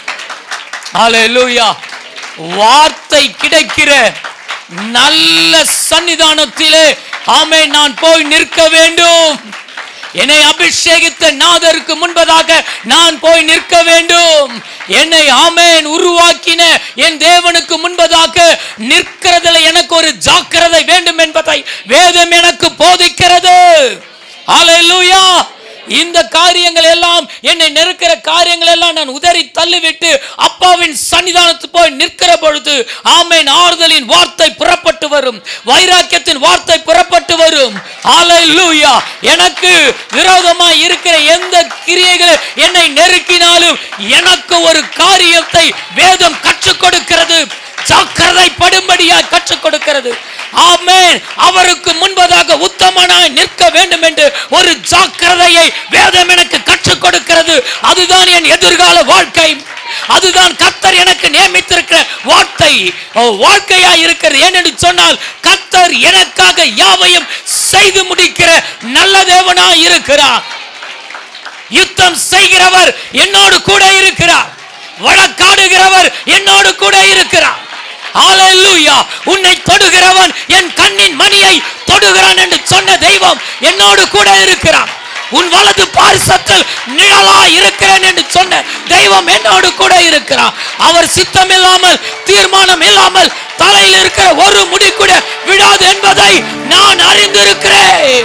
ஹalleluya வார்த்தை கிடைக்கிற நல்ல சன்னிதானத்திலே ஆமென் நான் போய் நிற்க வேண்டும் என்னை அபிஷேகித்த நாதருக்கு முன்பதாக நான் போய் நிற்க வேண்டும் என்னை ஆமேன் உருவாக்கின என் தேவனுக்கு முன்பதாக நிற்கிறதுல எனக்கு ஒரு ஜாக்கிரதை வேண்டும் என்பதை வேதம் எனக்கு போதிக்கிறது ஹalleluya இந்த காரியங்கள் எல்லாம் என்னை நெருக்கிற காரியங்கள் எல்லாம் நான் உதறி தள்ளிவிட்டு அப்பாவின் சன்னிதானத்து போய் நிற்கிற பொழுது ஆமேன் ஆறுதலின் வார்த்தை புறப்பட்டு வரும் வைராக்கியத்தின் வார்த்தை புறப்பட்டு வரும் ஹalleluya எனக்கு விரோதமாய் இருக்கிற எந்த கிரியைகள் என்னை நெருக்கினாலும் எனக்கு ஒரு காரியத்தை வேதம் கற்றுக் கொடுக்கிறது ஜாக்கிரதை படும்படியாய் கற்றுக் கொடுக்கிறது ஆமென் அவருக்கு முன்பதாக உத்தமனாய் நிற்க வேண்டும் என்று ஒரு ஜாக்கிரதையை வேதம் எனக்கு கற்றுக் கொடுக்கிறது அதுதான் என் எதிர்கால வாழ்க்கை அதுதான் கத்தர் எனக்கு நியமித்திருக்கிற வார்த்தை ஓ, வாழ்க்கையா இருக்கிறது ஏனென்று சொன்னால் கத்தர் எனக்காக யாவையும் செய்து முடிக்கிற நல்ல தேவனாய் இருக்கிறார் யுத்தம் செய்கிறவர் என்னோடு கூட இருக்கிறார் வழக்காடுகிறவர் என்னோடு கூட இருக்கிறார் ஹalleluya உன்னை தொடுகிறவன் என் கண்ணின் மணியை தொடுகிறான் என்று சொன்ன தெய்வம் என்னோடு கூட இருக்கிறார் உன் வலது பாரிசத்தில் நிழலா இருக்கிறேன் என்று சொன்ன தெய்வம் என்னோடு கூட இருக்கிறார் அவர் சித்தம் இல்லாமல் தீர்மானம் இல்லாமல் தலையில் இருக்கிற ஒரு முடி கூட விடாது என்பதை நான் அறிந்திருக்கிறேன்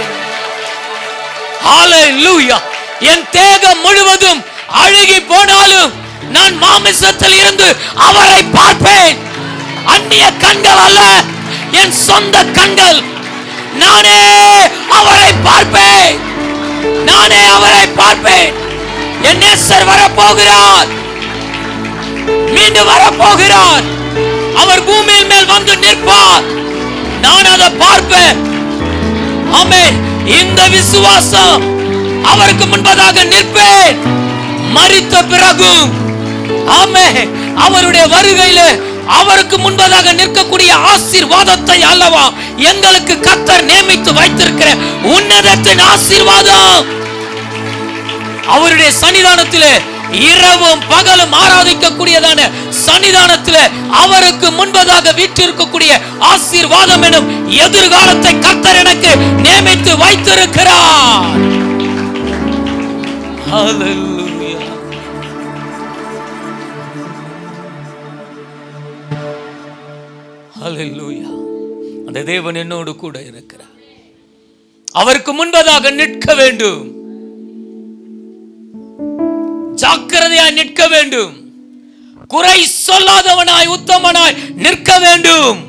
ஹalleluya என் தேகம் முழுவதும் அழுகி போனாலும் நான் மாமிசத்தில் இருந்து அவரை பார்ப்பேன் அந்நிய கண்கள் அல்ல என் சொந்த கண்கள் நானே அவரை பார்ப்பேன் நானே அவரை பார்ப்பேன் என் நேசர் வரப்போகிறார் மீண்டும் வரப்போகிறார் அவர் பூமியின் மேல் வந்து நிற்பார் நான் அதை பார்ப்பேன் ஆமென் இந்த விசுவாசம் அவருக்கு முன்பதாக நிற்பேன் மரித்த பிறகும் ஆமென் அவருடைய வருகையில அவருக்கு முன்பதாக நிற்கக்கூடிய ஆசீர்வாதத்தை அல்லவா எங்களுக்கு கத்தர் நியமித்து வைத்திருக்கிற உன்னதத்தின் ஆசீர்வாதம் அவருடைய சன்னிதானத்திலே இரவும் பகலும் ஆராதிக்கக்கூடியதான சன்னிதானத்திலே அவருக்கு முன்பதாக வீற்றிருக்கக்கூடிய ஆசீர்வாதம் எனும் எதிர்காலத்தை கர்த்தர் எனக்கு நியமித்து வைத்திருக்கிறார் Hallelujah. Hallelujah. அந்த தேவன் என்னோடு கூட இருக்கிறார் அவருக்கு முன்பதாக நிற்க வேண்டும் ஜாக்கிரதையாய் நிற்க வேண்டும் குறை சொல்லாதவனாய் உத்தமனாய் நிற்க வேண்டும்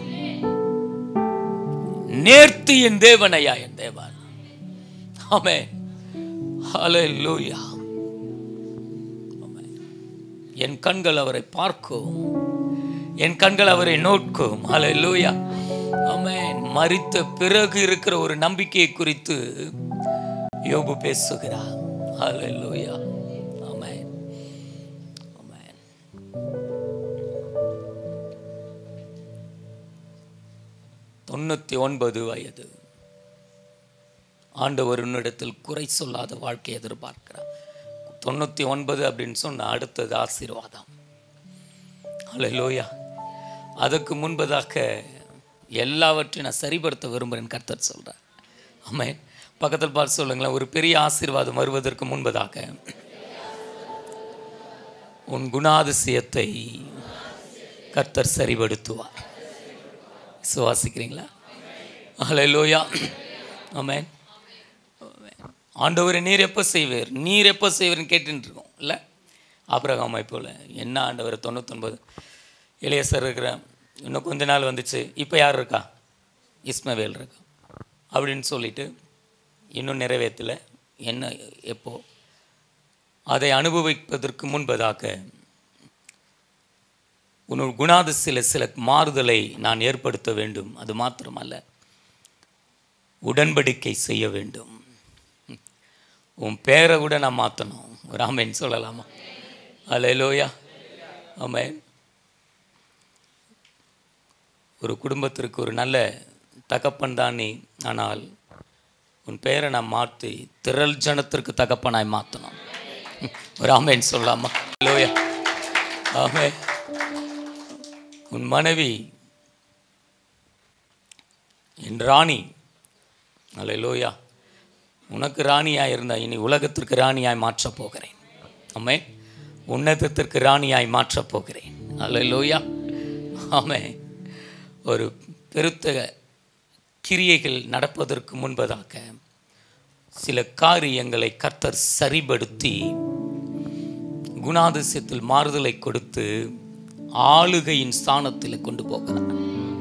நேர்த்தியின் தேவனையா என் தேவன் ஆமே ஹalleluya ஆமென். என் கண்கள் அவரை பார்க்கும் என் கண்கள் அவரை நோக்கும் ஹalleluya ஆமென் மரித்த பிறகு இருக்கிற ஒரு நம்பிக்கையை குறித்து யோபு பேசுகிறார் ஹalleluya ஆமென் ஆமென் தொண்ணூத்தி ஒன்பது வயது ஆண்டவர் உன்னிடத்தில் குறை சொல்லாத வாழ்க்கையை எதிர்பார்க்கிறார் தொண்ணூத்தி ஒன்பது அப்படின்னு சொன்ன அடுத்தது ஆசீர்வாதம் அல்லேலூயா அதுக்கு முன்பதாக எல்லாவற்றையும் நான் சரிப்படுத்த விரும்புகிறேன் கர்த்தர் சொல்கிறேன் ஆமென் பக்கத்தில் பார்த்து சொல்லுங்களேன் ஒரு பெரிய ஆசீர்வாதம் வருவதற்கு முன்பதாக உன் குணாதிசயத்தை கர்த்தர் சரிபடுத்துவார் சுவாசிக்கிறீங்களா ஹalleluya ஆமென் ஆண்டவரை நீர் எப்போ செய்வார் நீர் எப்போ செய்வர்னு கேட்டுட்டு இருக்கோம் இல்லை ஆபிரகாமை போல் என்ன ஆண்டவர் தொண்ணூத்தொன்பது இளையசர் இருக்கிற இன்னும் கொஞ்ச நாள் வந்துச்சு இப்போ யார் இருக்கா இஸ்மவேல் இருக்கா அப்படின்னு சொல்லிட்டு இன்னும் நிறைவேற்றலை என்ன எப்போ அதை அனுபவிப்பதற்கு முன்பதாக உன்னோட குணாதிசயில சில மாறுதலை நான் ஏற்படுத்த வேண்டும் அது மாத்திரமல்ல உடன்படிக்கை செய்ய வேண்டும் உன் பேரை கூட நான் மாற்றணும் ராமன் சொல்லலாமா அல்லேலூயா ஆமென் ஒரு குடும்பத்திற்கு ஒரு நல்ல தகப்பன் தான் நீ ஆனால் உன் பெயரை நான் மாற்றி திரள் ஜனத்திற்கு தகப்பனாய் மாற்றணும் ஒரு ஆமேன் சொல்லலாமா லோயா ஆமே உன் மனைவி என் ராணி அல்லேலூயா உனக்கு ராணியாய் இருந்தா இனி உலகத்திற்கு ராணியாய் மாற்றப் போகிறேன் ஆமே உன்னதத்திற்கு ராணியாய் மாற்றப் போகிறேன் அல்லேலூயா ஆமே ஒரு பெருத்த கிரியைகள் நடப்பதற்கு முன்பதாக சில காரியங்களை கர்த்தர் சரிபடுத்தி குணாதிசயத்தில் மாறுதலை கொடுத்து ஆளுகையின் ஸ்தானத்தில் கொண்டு போகிறார்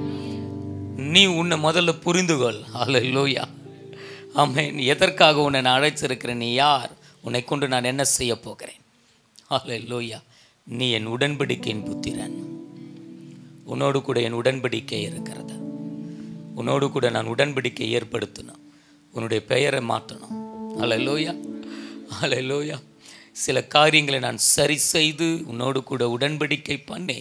நீ உன்னை முதல்ல புரிந்துகொள் அல்லேலூயா ஆமென் எதற்காக உன்னை நான் அழைச்சிருக்கிறேன் நீ யார் உன்னை கொண்டு நான் என்ன செய்ய போகிறேன் அல்லேலூயா நீ என் உடன்படிக்கையின் புத்திரன் உன்னோடு கூட என் உடன்படிக்கை இருக்கிறது உன்னோடு கூட நான் உடன்படிக்கை ஏற்படுத்தணும் உன்னுடைய பெயரை மாற்றணும் அல்லேலூயா அல்லேலூயா சில காரியங்களை நான் சரி செய்து உன்னோடு கூட உடன்படிக்கை பண்ணி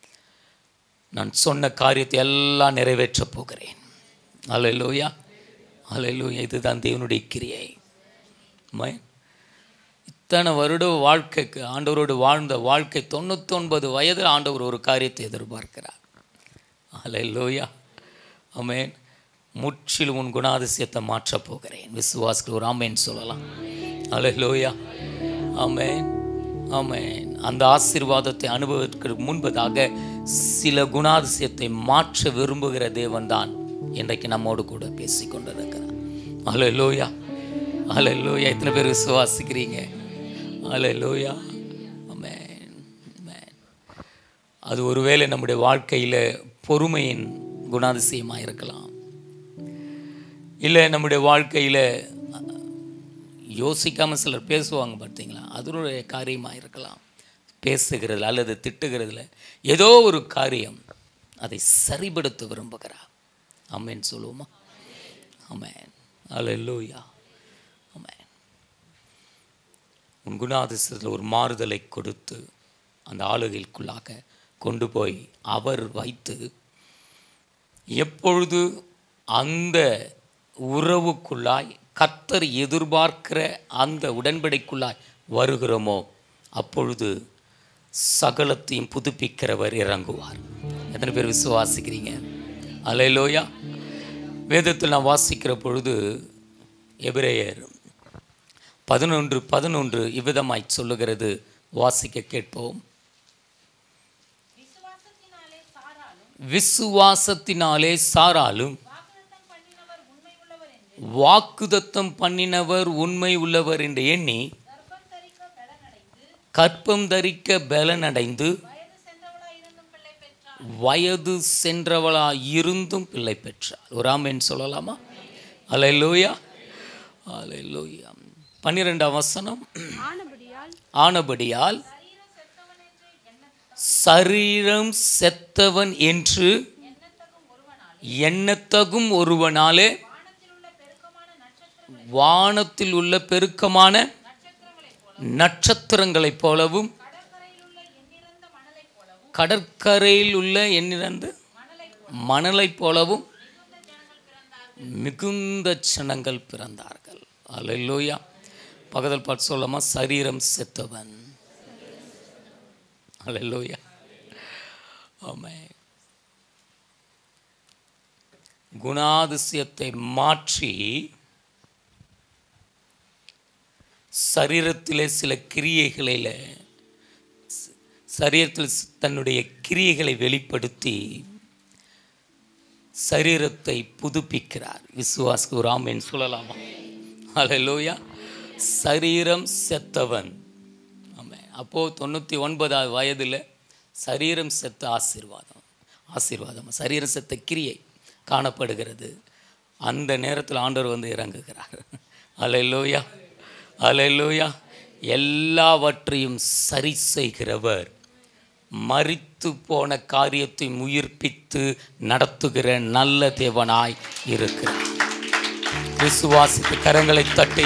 நான் சொன்ன காரியத்தை எல்லாம் நிறைவேற்றப் போகிறேன் அல்லேலூயா அல்லேலூயா இதுதான் தேவனுடைய கிரியை ஆமென். இத்தனை வருட வாழ்க்கைக்கு ஆண்டவரோடு வாழ்ந்த வாழ்க்கை தொண்ணூத்தொன்பது வயது ஆண்டவர் ஒரு காரியத்தை எதிர்பார்க்கிறார் அல்லேலூயா ஆமென் முற்றிலும் உன் குணாதிசயத்தை மாற்றப் போகிறேன் விசுவாசிகள் ஒரு ஆமேன் சொல்லலாம் அல்லேலூயா ஆமென் ஆமென் அந்த ஆசீர்வாதத்தை அனுபவத்திற்கு முன்பதாக சில குணாதிசயத்தை மாற்ற விரும்புகிற தேவன்தான் இன்றைக்கு நம்மோடு கூட பேசி கொண்டிருக்கிறார் அல்லேலூயா அல்லேலூயா எத்தனை பேர் விசுவாசிக்கிறீங்க அல்லேலூயா ஆமென் ஆமென் அது ஒருவேளை நம்முடைய வாழ்க்கையில் பொறுமையின் குணாதிசயமாக இருக்கலாம் இல்லை நம்முடைய வாழ்க்கையில் யோசிக்காமல் சிலர் பேசுவாங்க பார்த்தீங்களா அதனுடைய காரியமாக இருக்கலாம் பேசுகிறதுல அல்லது திட்டுகிறதுல ஏதோ ஒரு காரியம் அதை சரிபடுத்த விரும்புகிறார் அம்மேன் சொல்லுவோமா அமேன் அல்லேலூயா அமேன் உன் குணாதிசயத்தில் ஒரு மாறுதலை கொடுத்து அந்த ஆளுகைக்குள்ளாக கொண்டு போய் அவர் வைத்து எப்பொழுது அந்த உறவுக்குள்ளாய் கர்த்தர் எதிர்பார்க்கிற அந்த உடன்படிக்குள்ளாய் வருகிறோமோ அப்பொழுது சகலத்தையும் புதுப்பிக்கிறவர் இறங்குவார் எத்தனை பேர் விசுவாசிக்கிறீங்க அலையிலோயா வேதத்தில் நான் வாசிக்கிற பொழுது எபிரேயர் பதினொன்று பதினொன்று இவ்விதமாய் சொல்லுகிறது வாசிக்க கேட்போம் விசுவாசத்தினாலே சாராலும் வாக்குதத்தம் பண்ணினவர் உண்மை உள்ளவர் என்று எண்ணி கற்பம் தரிக்க பலனடைந்து வயது சென்றவளா இருந்தும் பிள்ளை பெற்றார் ஒரு ஆமென் சொல்லலாமா அலையிலோயா அலையிலோயா பன்னிரெண்டாம் வசனம் ஆனபடியால் ஆனபடியால் சரீரம் செத்தவன் என்று எண்ணத்தகும் ஒருவனாலே வானத்தில் உள்ள பெருக்கமான நட்சத்திரங்களைப் போலவும் கடற்கரையில் உள்ள எண்ணிறந்த மணலைப் போலவும் மிகுந்த ஜனங்கள் பிறந்தார்கள் அல்லேலூயா பகதல் பாட்டு சொல்லாமா சரீரம் செத்தவன் அல்லேலூயா ஆமே குணாதிசயத்தை மாற்றி சரீரத்திலே சில கிரியைகளில் சரீரத்தில் தன்னுடைய கிரியைகளை வெளிப்படுத்தி சரீரத்தை புதுப்பிக்கிறார் விசுவாசுக்கு ஒரு ஆமேன் சொல்லலாமா அல்லேலூயா சரீரம் செத்தவன் ஆமாம் அப்போது தொண்ணூற்றி ஒன்பதாவது வயதில் சரீரம் செத்த ஆசீர்வாதம் ஆசீர்வாதம் சரீரம் செத்த கிரியை காணப்படுகிறது அந்த நேரத்தில் ஆண்டவர் வந்து இறங்குகிறார் அல்லேலூயா அல்லேலூயா எல்லாவற்றையும் சரி செய்கிறவர் மரித்து போன காரியத்தை உயிர்ப்பித்து நடத்துகிற நல்ல தேவனாய் இருக்கிறார் விசுவாசித்து கரங்களை தட்டி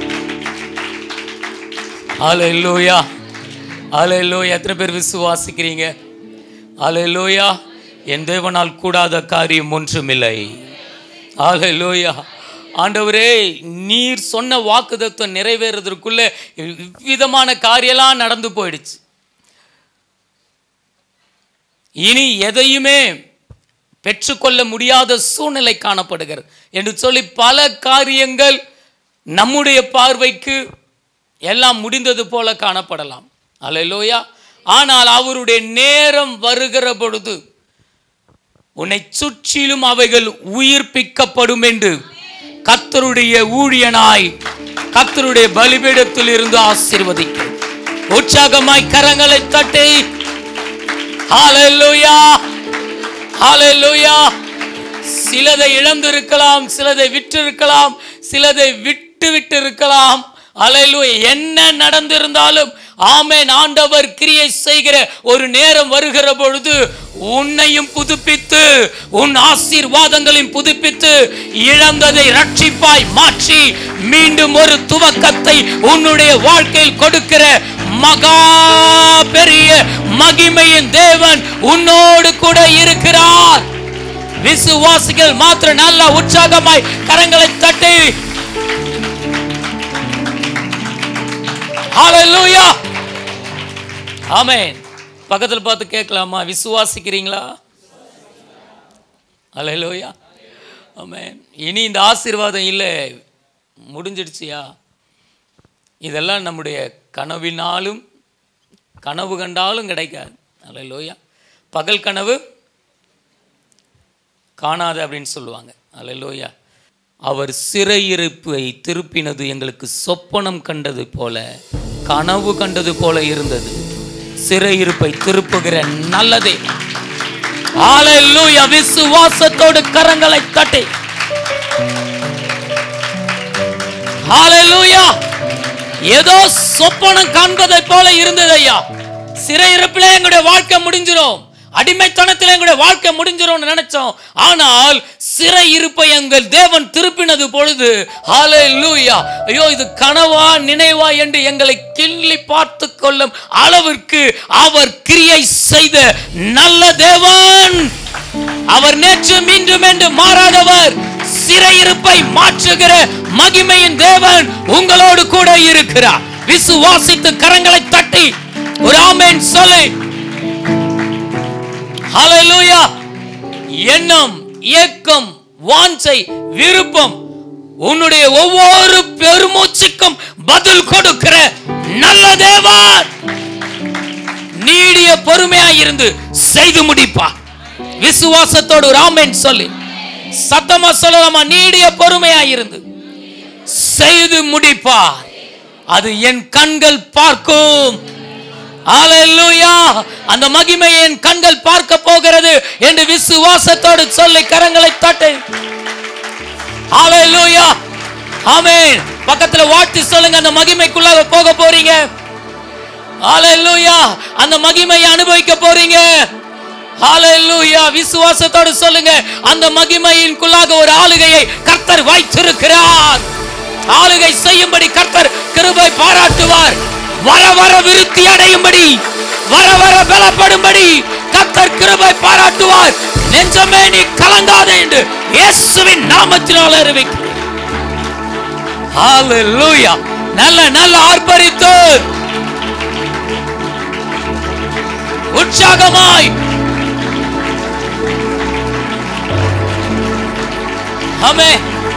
அலையலூயா அலையலூயா எத்தனை பேர் விசுவாசிக்கிறீங்க அலையலூயா என் தேவனால் கூடாத காரியம் ஒன்றுமில்லை அலையலூயா ஆண்டவரே நீர் சொன்ன வாக்குதத்துவம் நிறைவேறதற்குள்ள விதமான காரியெல்லாம் நடந்து போயிடுச்சு இனி எதையுமே பெற்றுக்கொள்ள முடியாத சூழ்நிலை காணப்படுகிறது என்று சொல்லி பல காரியங்கள் நம்முடைய பார்வைக்கு எல்லாம் முடிந்தது போல காணப்படலாம் அல்லையா ஆனால் அவருடைய நேரம் வருகிற பொழுது உன்னை சுற்றிலும் அவைகள் உயிர்ப்பிக்கப்படும் என்று கத்தருடைய ஊழியனாய் கத்தருடைய பலிபீடத்தில் இருந்து ஆசீர்வதிக்க உற்சாகமாய் கரங்களை தட்டி ஹalleluya ஹalleluya சிலதை இழந்திருக்கலாம் சிலதை விற்றிருக்கலாம் சிலதை விட்டு விட்டு இருக்கலாம் ஹalleluya என்ன நடந்திருந்தாலும் ஆமென் ஆண்டவர் கிரியை செய்கிற ஒரு நேரம் வருகிற பொழுது உன்னையும் புதுப்பித்து உன் ஆசீர்வாதங்களையும் புதுப்பித்து இழந்ததை ரட்சிப்பாய் மாற்றி மீண்டும் ஒரு துவக்கத்தை உன்னுடைய வாழ்க்கையில் கொடுக்கிற மகா பெரிய மகிமையின் தேவன் உன்னோடு கூட இருக்கிறார் விசுவாசிகள் மாத்திரம் நல்ல உற்சாகமாய் கரங்களை தட்டி ஹalleluya ஆமென் பக்கத்துல பார்த்து கேட்கலாமா விசுவாசிக்கிறீங்களா ஹalleluya ஆமென் இனி இந்த ஆசீர்வாதம் இல்லை முடிஞ்சிடுச்சியா இதெல்லாம் நம்முடைய கனவினாலும் கனவு கண்டாலும் கிடைக்காது அல்லையா பகல் கனவு காணாது அப்படின்னு சொல்லுவாங்க அல்லையா அவர் சிறையிருப்பை திருப்பினது எங்களுக்கு சொப்பனம் கண்டது போல கனவு கண்டது போல இருந்தது சிறையிருப்பை திருப்புகிற நல்லதே ஹalleluya விசுவாசத்தோடு கரங்களை தட்டி ஹalleluya ஏதோ சொப்பனம் காண்பதை போல இருந்தது ஐயா சிறையிருப்பிலே எங்களுடைய வாழ்க்கை முடிஞ்சிரும் அடிமைத்தனத்தில் எங்களுடைய வாழ்க்கை முடிஞ்சிரும்னு நினைச்சோம் ஆனால் சிறை இருப்பை எங்கள் தேவன் திருப்பினது பொழுது ஹalleluya ஐயோ இது கனவா நினைவா என்று எங்களை கிள்ளி பார்த்து கொள்ளும் அளவிற்கு அவர் கிரியை செய்த நல்ல தேவன் அவர் நேற்று மீண்டும் என்று மாறாதவர் சிறையிருப்பை மாற்றுகிற மகிமையின் தேவன் உங்களோடு கூட இருக்கிறார் விசுவாசித்து கரங்களை தட்டி ஒரு ஆமென் சொல்லு ஹalleluya எண்ணம் ஏக்கம் வாஞ்சை விருப்பம் உன்னுடைய ஒவ்வொரு பெருமூச்சுக்கும் பதில் கொடுக்கிற நல்ல தேவன் நீடிய பொறுமையா இருந்து செய்து முடிப்பா விசுவாசத்தோடு ஒரு ஆமென் சொல்லி சத்தமா சொல்லலாமா நீடிய பொறுமையா இருந்து செய்து முடிப்பார் அது என் கண்கள் பார்க்கும் ஹalleluya அந்த மகிமையை என் கண்கள் பார்க்க போகிறது என்று விசுவாசத்தோடு சொல்லி கரங்களை தட்டு ஹalleluya ஆமென் பக்கத்துல வாழ்த்தி சொல்லுங்க அந்த மகிமைக்குள்ளாக போக போறீங்க ஹalleluya அந்த மகிமையை அனுபவிக்க போறீங்க ஹalleluya விசுவாசத்தோடு சொல்லுங்க அந்த மகிமையின்குள்ளாக ஒரு ஆளுகையை கர்த்தர் வைத்திருக்கிறார் ஆளுகை செய்யும்படி கர்த்தர் கிருபை பாராட்டுவார் வர வர விருத்தி அடையும்படி வர வர பலப்படும்படி கர்த்தர் கிருபை பாராட்டுவார் நெஞ்சமே நீ கலங்காதே என்று இயேசுவின் நாமத்தினால் அறிவிக்கிறேன் ஹalleluya நல்ல நல்ல ஆர்ப்பரித்து உற்சாகமாய் ஆமே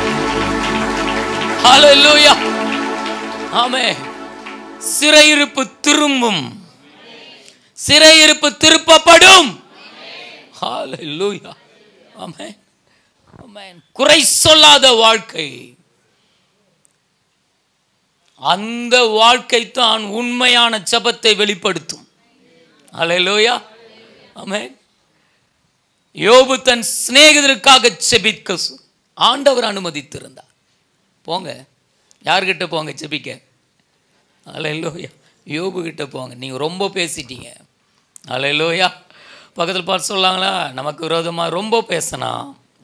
ஹalleluya ஆமே சிறையிருப்பு திரும்பும் சிறையிருப்பு திருப்பப்படும் ஹalleluya ஆமென் ஆமென் குறை சொல்லாத வாழ்க்கை அந்த வாழ்க்கை தான் உண்மையான ஜெபத்தை வெளிப்படுத்தும் ஹalleluya ஆமென் யோபு தன் சிநேகிதருக்காக செபிக்க சொ- ஆண்டவர் அனுமதித்திருந்தார் போங்க யார்கிட்ட போங்க செபிக்க அலையலோயா யோபு கிட்ட போங்க நீங்கள் ரொம்ப பேசிட்டீங்க அலையலோயா பக்கத்தில் பார்த்து சொல்லாங்களா நமக்கு விரோதமாக ரொம்ப பேசினா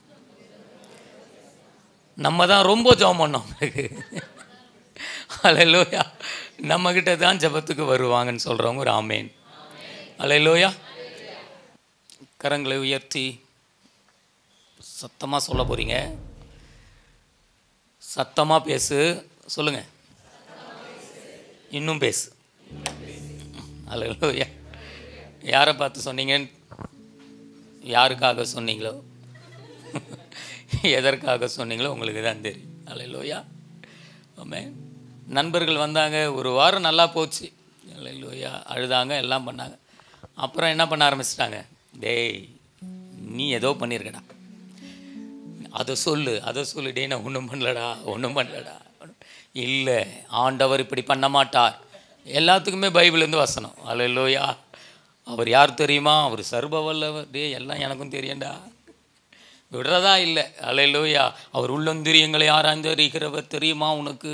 நம்ம தான் ரொம்ப ஜெபம் பண்ணோம் அலையலோயா நம்மக்கிட்ட தான் ஜெபத்துக்கு வருவாங்கன்னு சொல்கிறவங்க ஒரு ஆமேன் அலையலோயா கரங்களை உயர்த்தி சத்தமாக சொல்ல போகிறீங்க சத்தமாக பேசு சொல்லுங்க இன்னும் பேசு அல்லையா யாரை பார்த்து சொன்னீங்கன்னு யாருக்காக சொன்னீங்களோ எதற்காக சொன்னீங்களோ உங்களுக்கு தான் தெரியும் அல்லையா ஆமே நண்பர்கள் வந்தாங்க ஒரு வாரம் நல்லா போச்சு அல்லையா அழுதாங்க எல்லாம் பண்ணாங்க அப்புறம் என்ன பண்ண ஆரம்பிச்சிட்டாங்க டேய் நீ ஏதோ பண்ணியிருக்கடா அதை சொல்லு அதை சொல்லு டேய் நான் ஒன்றும் பண்ணலடா ஒன்றும் பண்ணலடா இல்லை ஆண்டவர் இப்படி பண்ண மாட்டார் எல்லாத்துக்குமே பைபிள்லேருந்து வசனம் அல்லையா அவர் யார் தெரியுமா அவர் சர்வ வல்லவர் டே எல்லாம் எனக்கும் தெரியும்டா விடுறதா இல்லை அலையிலோயா அவர் உள்ளந்திரியங்களை ஆராய்ந்து அறிகிறவர் தெரியுமா உனக்கு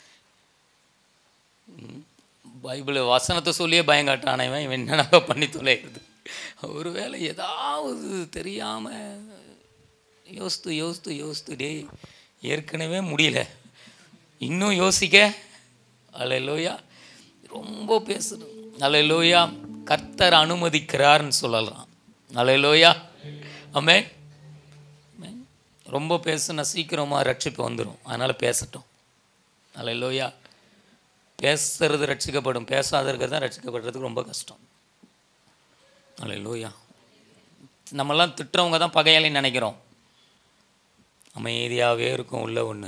ம், பைபிள் வசனத்தை சொல்லியே பயம் காட்டுறானே இவன் இவன் என்னடா பண்ணி தொலைகிறது ஒருவேளை ஏதாவது தெரியாமல் யோசித்து யோசித்து யோசித்து டேய் ஏற்கனவே முடியல இன்னும் யோசிக்க அலையிலோயா ரொம்ப பேசுது அலையிலோயா கர்த்தர் அனுமதிக்கிறார்னு சொல்லலாம் அலையிலோயா ஆமே ஆமென். ரொம்ப பேசுனா சீக்கிரமாக ரட்சிப்பு வந்துடும் அதனால் பேசட்டும் அலையிலோயா பேசுறது ரட்சிக்கப்படும் பேசாத இருக்கிறது தான் ரட்சிக்கப்படுறதுக்கு ரொம்ப கஷ்டம் அலையிலோயா நம்மலாம் திட்டுறவங்க தான் பகையாளின்னு நினைக்கிறோம் அமைதியாகவே இருக்கும் உள்ள ஒன்று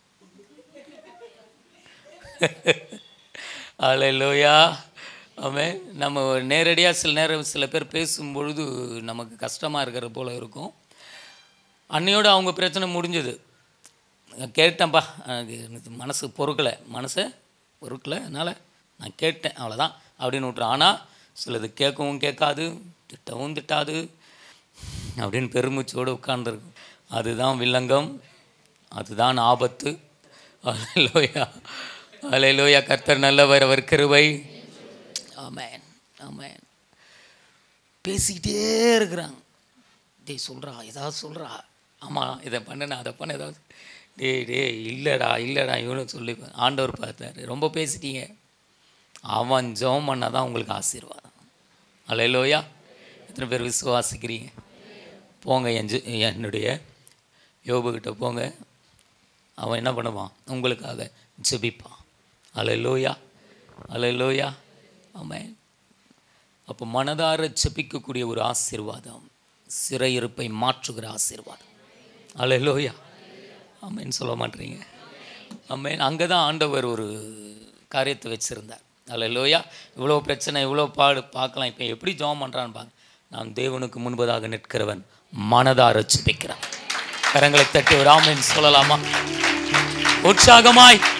அலையிலோயா ஆமென் நம்ம நேரடியாக சில நேரம் சில பேர் பேசும்பொழுது நமக்கு கஷ்டமாக இருக்கிற போல இருக்கும் அன்னையோட அவங்க பிரச்சனை முடிஞ்சது கேட்டேன்ப்பா எனக்கு எனக்கு மனசு பொறுக்கலை மனசை பொறுக்கலை அதனால் நான் கேட்டேன் அவ்வளோதான் அப்படின்னு விட்றேன் ஆனால் சிலது கேட்கவும் கேட்காது திட்டவும் திட்டாது அப்படின்னு பெருமூச்சோடு உட்கார்ந்துருக்கும் அதுதான் வில்லங்கம் அதுதான் ஆபத்து அலையிலோயா அலையிலோயா கர்த்தர் நல்லவர் அவர் கிருபை ஆமென் ஆமென் பேசிக்கிட்டே இருக்கிறாங்க டேய் சொல்கிறா ஏதாவது சொல்கிறா ஆமாம் இதை பண்ணுன அதை பண்ண ஏதாவது டேய் டேய் இல்லைடா இல்லைடா இவனு சொல்லி ஆண்டவர் பார்த்தாரு ரொம்ப பேசிட்டீங்க அவன் ஜெபம் பண்ணால் தான் உங்களுக்கு ஆசீர்வாதம் அலையிலோயா எத்தனை பேர் விசுவாசிக்கிறீங்க போங்க என் ஜெ- என்னுடைய யோபுக்கிட்ட போங்க அவன் என்ன பண்ணுவான் உங்களுக்காக ஜெபிப்பான் அலையிலோயா அலையிலோயா ஆமென் அப்போ மனதார ஜெபிக்கக்கூடிய ஒரு ஆசீர்வாதம் சிறையிருப்பை மாற்றுகிற ஆசீர்வாதம் அலையிலோயா ஆமென் சொல்ல மாட்டீங்க ஆமென் அங்கே தான் ஆண்டவர் ஒரு காரியத்தை வச்சுருந்தார் அலையிலோயா இவ்வளோ பிரச்சனை இவ்வளோ பாடு பார்க்கலாம் இப்போ எப்படி ஜெபம் பண்ணுறான்னு பாருங்க நான் தேவனுக்கு முன்பதாக நிற்கிறவன் மனதார ஜெபிக்கிறான் கரங்களை தட்டி ஒரு ஆமென் சொல்லலாமா உற்சாகமாய்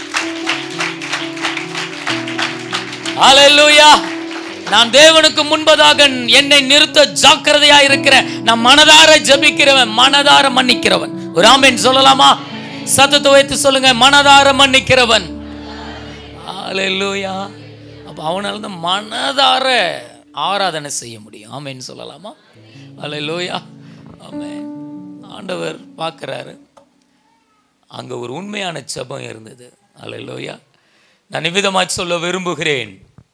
ஹalleluya நான் தேவனுக்கு முன்பதாக என்னை நிறுத்த ஜாக்கிரதையா இருக்கிறேன் நான் மனதார ஜெபிக்கிறவன் மனதார மன்னிக்கிறவன் ஒரு ஆமென் சொல்லலாமா சத்தத்தை வைத்து சொல்லுங்க மனதார மன்னிக்கிறவன் ஹalleluya அப்ப அவனால தான் மனதார ஆராதனை செய்ய முடியும் ஆமென் சொல்லலாமா ஹalleluya ஆமென் ஆண்டவர் பார்க்குறாரு அங்கே ஒரு உண்மையான ஜெபம் இருந்தது அல்லையா நான் நிமிதமாய் சொல்ல விரும்புகிறேன்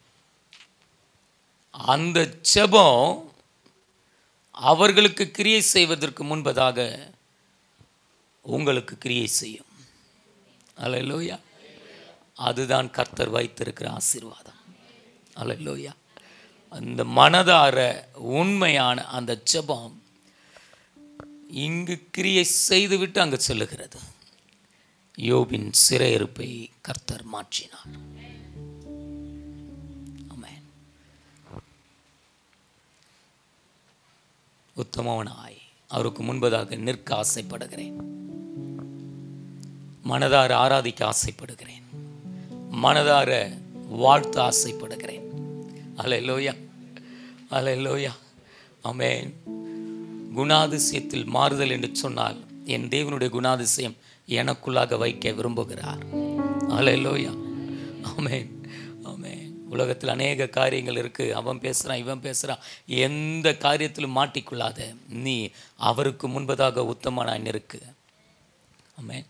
அந்த ஜெபம் அவர்களுக்கு கிரியை செய்வதற்கு முன்பதாக உங்களுக்கு கிரியை செய்யும் அல்லையா அதுதான் கர்த்தர் வைத்திருக்கிற ஆசீர்வாதம் அல்லையா அந்த மனதார உண்மையான அந்த ஜெபம் இங்கு கிரியை செய்துவிட்டு அங்கு செல்லுகிறது யோபின் சிறையிருப்பை கர்த்தர் மாற்றினார் ஆமென் உத்தமவனாய் அவருக்கு முன்பதாக நிற்க ஆசைப்படுகிறேன் மனதார ஆராதிக்க ஆசைப்படுகிறேன் மனதார வாழ்த்த ஆசைப்படுகிறேன் அலையலோயா அலையலோயா அமேன் குணாதிசயத்தில் மாறுதல் என்று சொன்னால் என் தேவனுடைய குணாதிசயம் எனக்குள்ளாக வைக்க விரும்புகிறார் அலையலோயா ஆமென் ஆமென் உலகத்தில் அநேக காரியங்கள் இருக்குது அவன் பேசுகிறான் இவன் பேசுகிறான் எந்த காரியத்திலும் மாட்டிக்கொள்ளாத நீ அவருக்கு முன்பதாக உத்தமனாய் நிற்கு ஆமென்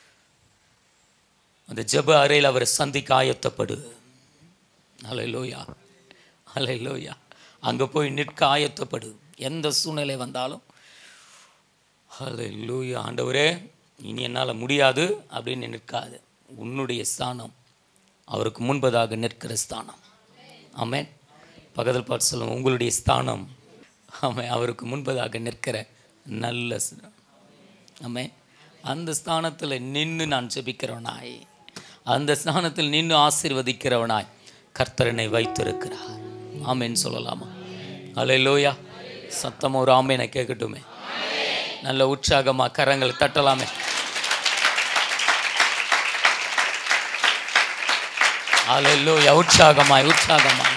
அந்த ஜெப அறையில் அவரை சந்திக்க ஆயத்தப்படு அலையலோயா அலையலோயா அங்கே போய் நிற்க ஆயத்தப்படு எந்த சூழ்நிலை வந்தாலும் ஹalleluya ஆண்டவரே இனி என்னால் முடியாது அப்படின்னு நிற்காது உன்னுடைய ஸ்தானம் அவருக்கு முன்பதாக நிற்கிற ஸ்தானம் ஆமென் பக்கத்தில் பார்த்து சொல்லுவோம் உங்களுடைய ஸ்தானம் ஆமென் அவருக்கு முன்பதாக நிற்கிற நல்ல ஸ்தானம். ஆமென் அந்த ஸ்தானத்தில் நின்று நான் ஜெபிக்கிறவனாய் அந்த ஸ்தானத்தில் நின்று ஆசீர்வதிக்கிறவனாய் கர்த்தரனை வைத்திருக்கிறார் ஆமென் சொல்லலாமா அலையிலோயா சத்தம் ஒரு ஆமேனை கேட்கட்டுமே நல்ல உற்சாகமா கரங்கள் தட்டலாமே அலையிலோயா உற்சாகமாய் உற்சாகமாய்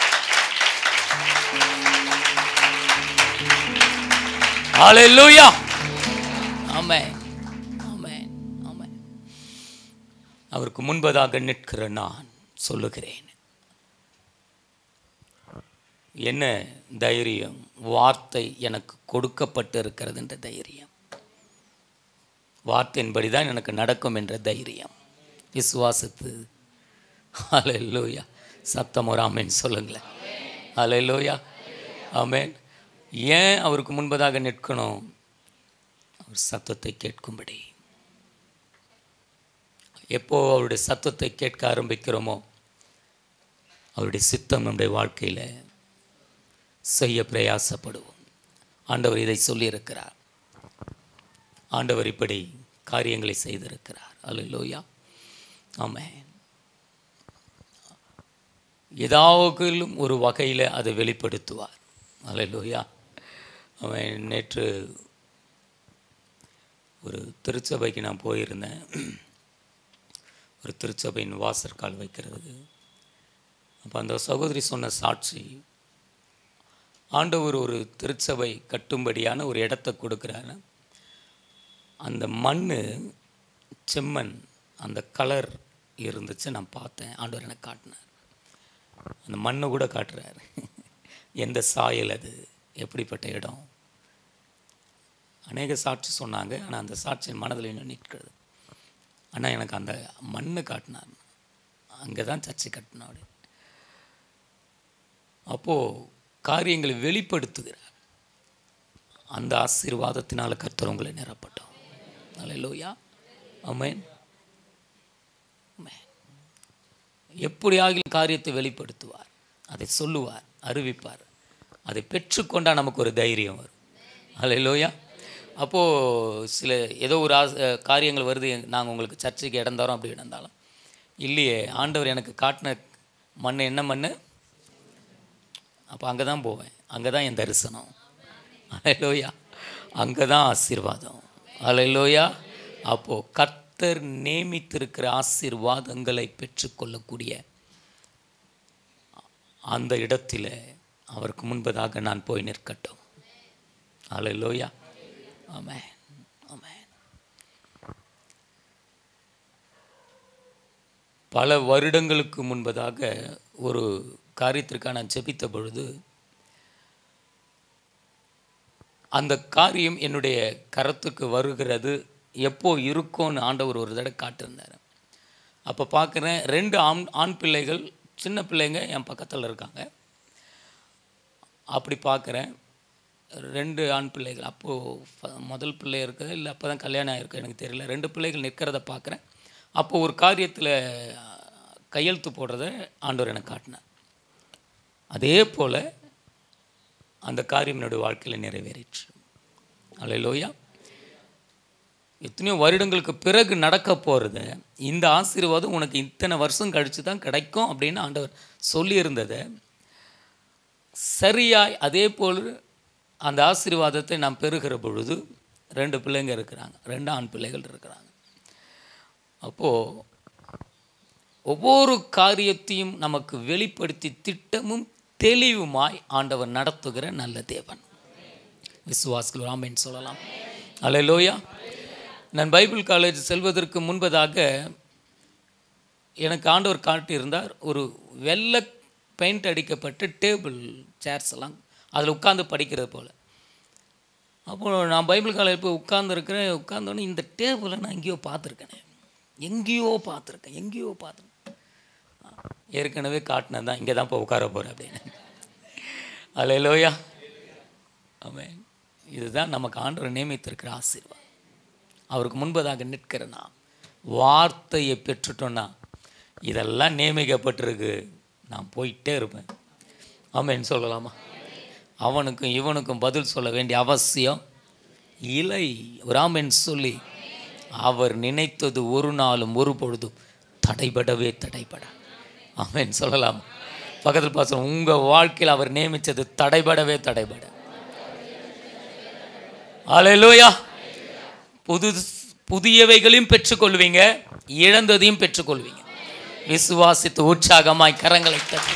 அலையிலோயா ஆமென் ஆமென் ஆமென் அவருக்கு முன்பதாக நிற்கிற நான் சொல்லுகிறேன் என்ன தைரியம் வார்த்தை எனக்கு கொடுக்கப்பட்டு இருக்கிறது என்ற தைரியம் வார்த்தையின்படி தான் எனக்கு நடக்கும் என்ற தைரியம் விசுவாசத்து அலையலோயா சத்தம் ஒரு ஆமேன் சொல்லுங்களேன் அலையலோயா ஆமேன் ஏன் அவருக்கு முன்பதாக நிற்கணும் அவர் சத்தத்தை கேட்கும்படி எப்போ அவருடைய சத்தத்தை கேட்க ஆரம்பிக்கிறோமோ அவருடைய சித்தம் நம்முடைய வாழ்க்கையில் செய்ய பிரயாசப்படுவோம் ஆண்டவர் இதை சொல்லியிருக்கிறார் ஆண்டவர் இப்படி காரியங்களை செய்திருக்கிறார் அல்லையா ஆமென் ஏதாவதிலும் ஒரு வகையில் அதை வெளிப்படுத்துவார் அல்லையா அவன் நேற்று ஒரு திருச்சபைக்கு நான் போயிருந்தேன் ஒரு திருச்சபையின் வாசற்கால் வைக்கிறது அப்போ அந்த சகோதரி சொன்ன சாட்சி ஆண்டவர் ஒரு திருச்சபை கட்டும்படியான ஒரு இடத்த கொடுக்குறாரு அந்த மண் செம்மண் அந்த கலர் இருந்துச்சு நான் பார்த்தேன் ஆண்டவர் எனக்கு காட்டினார் அந்த மண்ணை கூட காட்டுறாரு எந்த சாயல் அது எப்படிப்பட்ட இடம் அநேக சாட்சி சொன்னாங்க ஆனால் அந்த சாட்சியின் மனதில் இன்னும் நிற்கிறது ஆனால் எனக்கு அந்த மண்ணை காட்டினார் அங்கே தான் சர்ச்சை கட்டினா அப்படி அப்போது காரியங்களை வெளிப்படுத்துகிறார் அந்த ஆசீர்வாதத்தினால் கர்த்தர் உங்களை நிரப்பட்டோம் அல்லையா அமேன் எப்படியாகிலும் காரியத்தை வெளிப்படுத்துவார் அதை சொல்லுவார் அறிவிப்பார் அதை பெற்றுக்கொண்டா நமக்கு ஒரு தைரியம் வரும் அல்லையா அப்போது சில ஏதோ ஒரு ஆச காரியங்கள் வருது நாங்கள் உங்களுக்கு சர்ச்சைக்கு இடம் தரோம் அப்படி இருந்தாலும் இல்லையே ஆண்டவர் எனக்கு காட்டின மண் என்ன மண் அப்போ அங்கே தான் போவேன் அங்கே தான் என் தரிசனம் அலையிலோயா அங்கே தான் ஆசீர்வாதம் அலையிலோயா அப்போது கர்த்தர் நியமித்திருக்கிற ஆசீர்வாதங்களை பெற்றுக்கொள்ளக்கூடிய அந்த இடத்துல அவருக்கு முன்பதாக நான் போய் நிற்கட்டும் அலையிலோயா ஆமென் ஆமென் பல வருடங்களுக்கு முன்பதாக ஒரு காரியத்திற்காக நான் ஜெபித்த பொழுது அந்த காரியம் என்னுடைய கரத்துக்கு வருகிறது எப்போ இருக்கும்னு ஆண்டவர் ஒரு தடவை காட்டியிருந்தார் அப்போ பார்க்குறேன் ரெண்டு ஆண் ஆண் பிள்ளைகள் சின்ன பிள்ளைங்க என் பக்கத்தில் இருக்காங்க அப்படி பார்க்குறேன் ரெண்டு ஆண் பிள்ளைகள் அப்போது முதல் பிள்ளை இருக்குது இல்லை அப்போ தான் கல்யாணம் ஆகிருக்கு எனக்கு தெரியல ரெண்டு பிள்ளைகள் நிற்கிறத பார்க்குறேன் அப்போ ஒரு காரியத்தில் கையெழுத்து போடுறத ஆண்டவர் எனக்கு காட்டினார் அதே போல் அந்த காரியம் என்னுடைய வாழ்க்கையில் நிறைவேறிற்று அல்லையிலோயா எத்தனையோ வருடங்களுக்கு பிறகு நடக்க போகிறத இந்த ஆசீர்வாதம் உனக்கு இத்தனை வருஷம் கழித்து தான் கிடைக்கும் அப்படின்னு ஆண்டவர் சொல்லியிருந்ததை சரியாய் அதே போல் அந்த ஆசீர்வாதத்தை நாம் பெறுகிற பொழுது ரெண்டு பிள்ளைங்க இருக்கிறாங்க ரெண்டு ஆண் பிள்ளைகள் இருக்கிறாங்க அப்போது ஒவ்வொரு காரியத்தையும் நமக்கு வெளிப்படுத்தி திட்டமும் தெளிவுமாய் ஆண்டவர் நடத்துகிற நல்ல தேவன் விசுவாசிகள் ஆமேன் சொல்லலாம் அல்லேலூயா நான் பைபிள் காலேஜ் செல்வதற்கு முன்பதாக எனக்கு ஆண்டவர் காட்டியிருந்தார் ஒரு வெள்ளை பெயிண்ட் அடிக்கப்பட்ட டேபிள் சேர்ஸ் எல்லாம் அதில் உட்காந்து படிக்கிறது போல் அப்போ நான் பைபிள் காலேஜ் போய் உட்காந்துருக்கிறேன் உட்காந்தோடனே இந்த டேபிளை நான் எங்கேயோ பார்த்துருக்கேனே எங்கேயோ பார்த்துருக்கேன் எங்கேயோ பார்த்துருக்கேன் ஏற்கனவே காட்டினது தான் இங்கே தான் இப்போ உட்கார போகிறேன் அப்படின்னு அல்லேலூயா ஆமென் இதுதான் நமக்கு ஆண்டவர் நியமித்திருக்கிற ஆசீர்வாதம் அவருக்கு முன்பதாக நிற்கிற நாம் வார்த்தையை பெற்றுட்டோன்னா இதெல்லாம் நியமிக்கப்பட்டிருக்கு நான் போயிட்டே இருப்பேன் ஆமென் சொல்லலாமா அவனுக்கும் இவனுக்கும் பதில் சொல்ல வேண்டிய அவசியம் இல்லை ஒரு ஆமென் சொல்லி அவர் நினைத்தது ஒரு நாளும் ஒரு பொழுதும் தடைபடவே தடைபட ஆமென் சொல்லலாம் பக்கத்தில் பாசம் உங்கள் வாழ்க்கையில் அவர் நியமித்தது தடைபடவே தடைபட அலையிலோயா புது புதியவைகளையும் பெற்றுக்கொள்வீங்க இழந்ததையும் பெற்றுக்கொள்வீங்க விசுவாசித்து உற்சாகமாய் கரங்களை தட்டி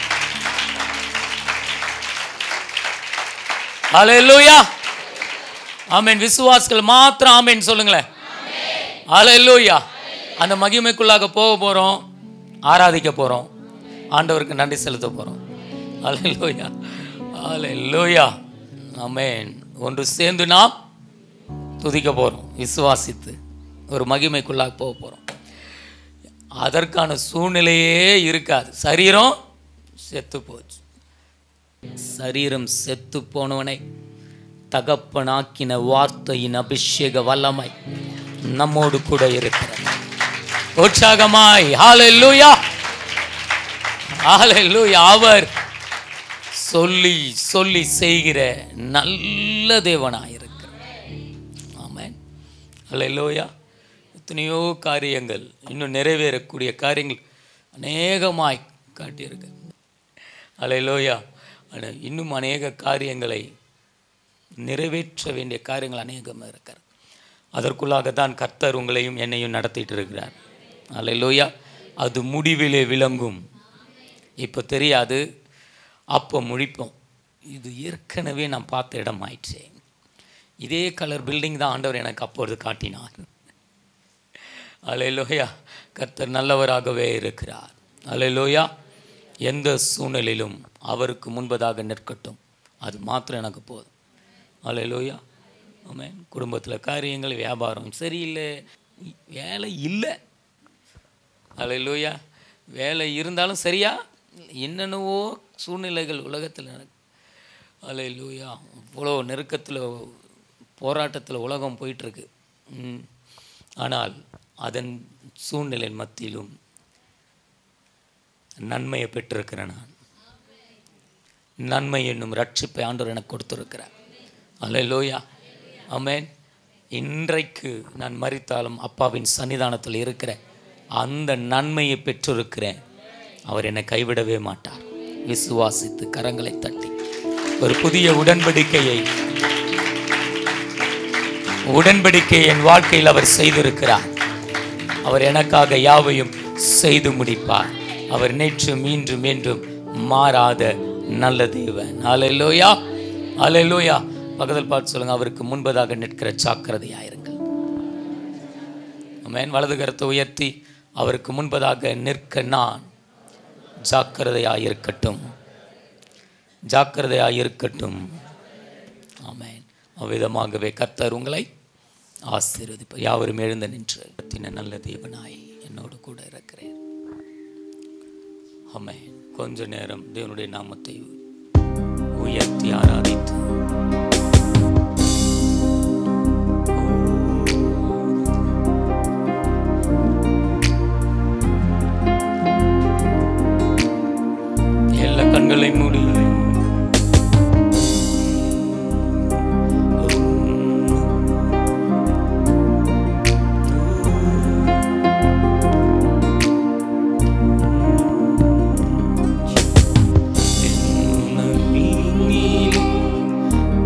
அலையிலோயா ஆமென் விசுவாசிகள் மாத்திரம் ஆமென் சொல்லுங்களேன் அலையிலோயா அந்த மகிமைக்குள்ளாக போக போகிறோம் ஆராதிக்க போகிறோம் ஆண்டவருக்கு நன்றி செலுத்த போகிறோம் அலையிலோயா அலையிலோயா ஆமென் ஒன்று சேர்ந்து நாம் துதிக்க போகிறோம் விசுவாசித்து ஒரு மகிமைக்குள்ளாக போக போகிறோம் அதற்கான சூழ்நிலையே இருக்காது சரீரம் செத்து போச்சு சரீரம் செத்து போனவனை தகப்பனாக்கின வார்த்தையின் அபிஷேக வல்லமை நம்மோடு கூட இருக்கிறது உற்சாகமாய் ஹalleluya ஹalleluya அவர் சொல்லி சொல்லி செய்கிற நல்ல தேவனாய் இருக்கிறார் ஆமென் ஹalleluya எத்தனையோ காரியங்கள் இன்னும் நிறைவேறக்கூடிய காரியங்கள் அநேகமாய் காட்டியிருக்கு ஹalleluya ஆனால் இன்னும் அநேக காரியங்களை நிறைவேற்ற வேண்டிய காரியங்கள் அநேகம் இருக்கிறது அதற்குள்ளாகத்தான் கர்த்தர் உங்களையும் என்னையும் நடத்திட்டு இருக்கிறார் அல்லையா அது முடிவிலே விளங்கும் இப்போ தெரியாது அப்போ முழிப்போம் இது ஏற்கனவே நான் பார்த்த இடம் ஆயிடுச்சே இதே கலர் பில்டிங் தான் ஆண்டவர் எனக்கு அப்பொழுது காட்டினார் அலையிலோயா கர்த்தர் நல்லவராகவே இருக்கிறார் அலையிலோயா எந்த சூழ்நிலையிலும் அவருக்கு முன்பதாக நிற்கட்டும் அது மாத்திரம் எனக்கு போதும் அலையிலோயா ஆமென் குடும்பத்தில் காரியங்கள் வியாபாரம் சரியில்லை வேலை இல்லை அலையிலோயா வேலை இருந்தாலும் சரியா என்னென்னவோ சூழ்நிலைகள் உலகத்தில் நடக்கு அலையிலோயா இவ்வளோ நெருக்கத்தில் போராட்டத்தில் உலகம் போயிட்டுருக்கு ம். ஆனால் அதன் சூழ்நிலை மத்தியிலும் நன்மையை பெற்றிருக்கிறேன் நான் நன்மை என்னும் ரட்சிப்பை ஆண்டவர் எனக்கு கொடுத்துருக்கிறார் அல்லேலூயா ஆமென் இன்றைக்கு நான் மறித்தாலும் அப்பாவின் சன்னிதானத்தில் இருக்கிற அந்த நன்மையை பெற்றிருக்கிறேன் அவர் என்னை கைவிடவே மாட்டார் விசுவாசித்து கரங்களை தட்டி ஒரு புதிய உடன்படிக்கையை உடன்படிக்கை என் வாழ்க்கையில் அவர் செய்திருக்கிறார் அவர் எனக்காக யாவையும் செய்து முடிப்பார் அவர் நேற்று மீண்டும் மீண்டும் மாறாத நல்ல தேவன் அலையிலோயா அலையிலோயா பக்கத்தில் பார்த்து சொல்லுங்க அவருக்கு முன்பதாக நிற்கிற ஜாக்கிரதையாயிருங்கள் ஆமென் வலது கரத்தை உயர்த்தி அவருக்கு முன்பதாக நிற்க நான் ஜாக்கிரதையாயிருக்கட்டும் ஜாக்கிரதையாயிருக்கட்டும் ஆமென் அவ்விதமாகவே கர்த்தர் உங்களை ஆசீர்வதிப்பார் யாவரும் எழுந்த நின்று கத்தின நல்ல தேவனாய் என்னோடு கூட இருக்கிறேன் ஆமென் கொஞ்ச நேரம் தேவனுடைய நாமத்தை உயர்த்தி ஆராதித்து எல்லா கண்களை மூடி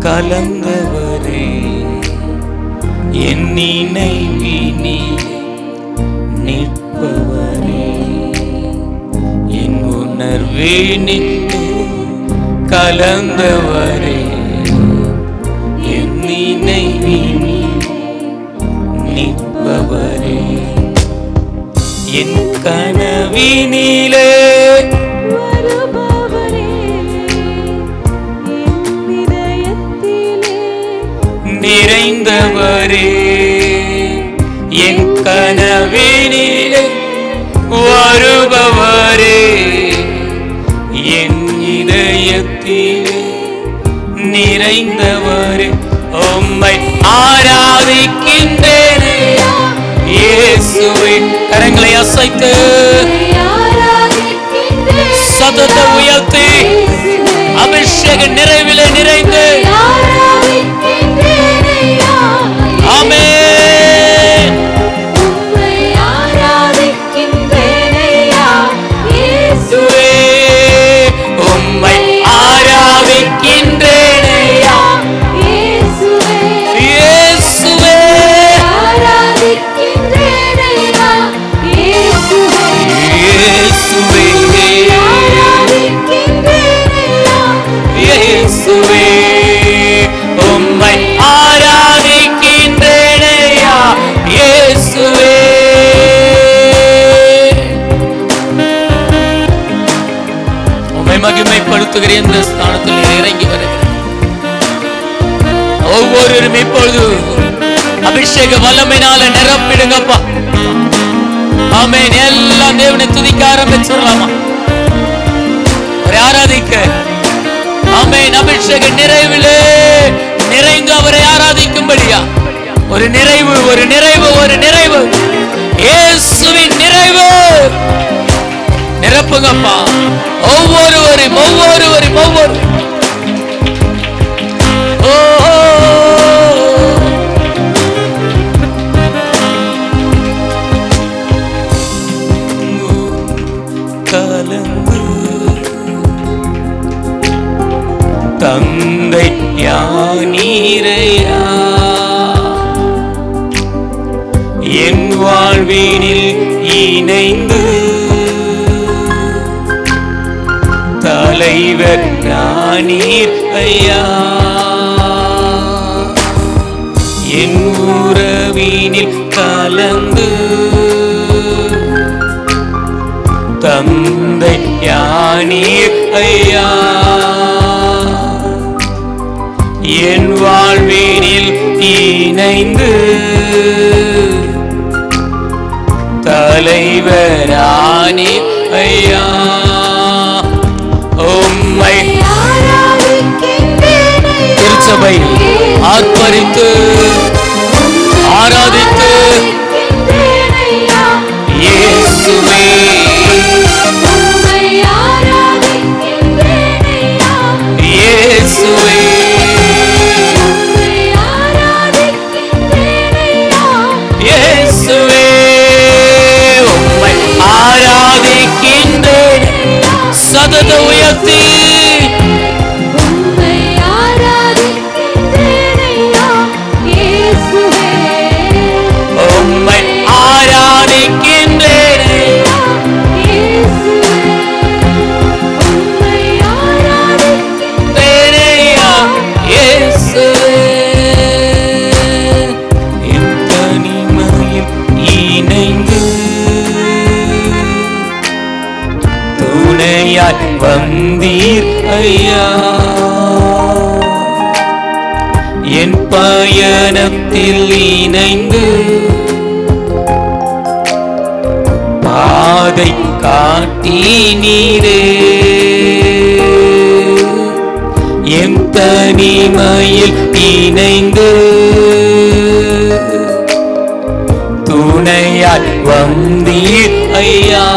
கலந்தவரே என் நினைவினி நிற்பவரே என் உணர்வினிட்டு கலந்தவரே என் நினைவினி நிற்பவரே என் கனவினிலே வருபவரே என் இதயத்திலே நிறைந்தவரே என் கனவினிலே வருபவரே என் இதயத்திலே நிறைந்தவரே உம்மை ஆராதிக்கின்றேனே இயேசுவே கரங்களை அசைத்து ஆராதிக்கின்றேன் சதத்தை உயர்த்தி அபிஷேக நிறைவிலே நிறைந்து ஆராதிக்கின்றேன் ஐயா ஆமென் உம்மை ஆராதிக்கின்றேன் ஐயா இயேசுவே இயேசுவே உம்மை ஆராதிக்கின்றேனையா இயேசுவே இயேசுவே ஆராதிக்கின்றேன் ஐயா இயேசுவே இயேசுவே ஆராதிக்கின்றேன் ஐயா இயேசுவே உம்மை ஆராதிக்கின்றேனையா இயேசுவே உம்மை மகிமைப்படுத்துகிற இந்த ஸ்தானத்தில் நீர் இறங்கி வருகிறேன் ஒவ்வொருவரும் இப்பொழுது அபிஷேக வல்லமையினால நிரப்பிடுங்கப்பா ஆமென் எல்லாம் தேவனை துதிக்க ஆரம்பிச்சிடலாமா அவரை ஆராதிக்க ஆமென் அபிஷேக நிறைவிலே நிறைந்து அவரை ஆராதிக்கும்படியா ஒரு நிறைவு ஒரு நிறைவு ஒரு நிறைவு இயேசுவின் நிறைவு நிரப்புங்கப்பா ஒவ்வொருவரையும் ஒவ்வொருவரையும் ஒவ்வொரு ஓ கலந்து தந்தை யானீரையா என் வாழ்வினில் இணைந்து தலைவர் ஞானீர் ஐயா என் உறவினில் கலந்து தந்தை யானீர் ஐயா என் வாழ்வினில் இணைந்து தலைவரானே ஐயா உம்மை ஆராதிக்கின்றேன் ஐயா திருச்சபை ஆர்ப்பரித்து ஆராதித்து ஆராதிக்கின்றேன் ஐயா இயேசுவே உம்மை ஆராதிக்கின்றேன் ஐயா இயேசுவே உம்மை ஆராதிக்கின்றேன் ஐயா இயேசுவே உம்மை ஆராதிக்கின்றேன் சதத உயர்த்தி உம்மை ஆராதிக்கின்றேன் ஐயா இயேசுவே உம்மை ஆராதிக்கின்றேன் இயேசுவே உம்மை ஆராதிக்கின்றேன் தேனையா இயேசுவே என் தனிமையில் இணைந்து துணையாய் வந்தீர் ஐயா என் பயணத்தில் இணைந்து பாதை காட்டி நீரே என் தனிமையில் இணைந்து துணையாய் வந்தீர் ஐயா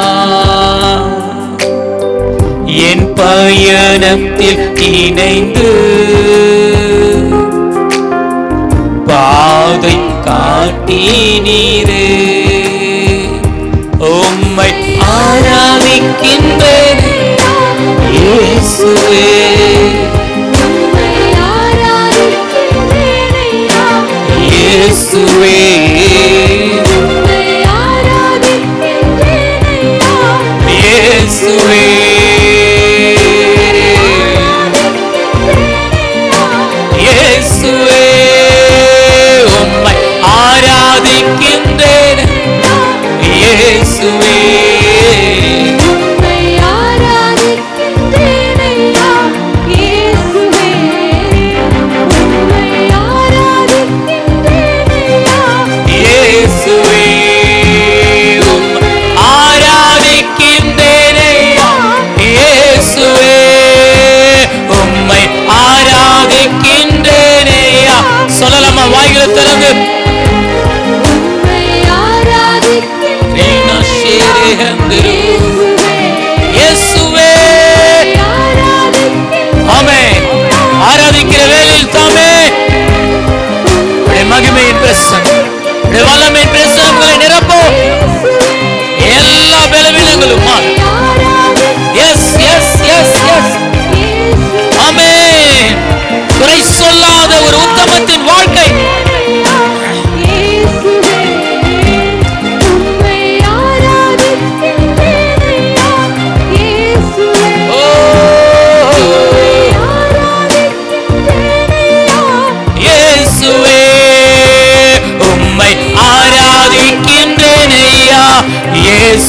என் பயணத்தில் இணைந்து பாதை காட்டி நீரே உம்மை ஆராதிக்கின்றேன் இயேசுவே உம்மை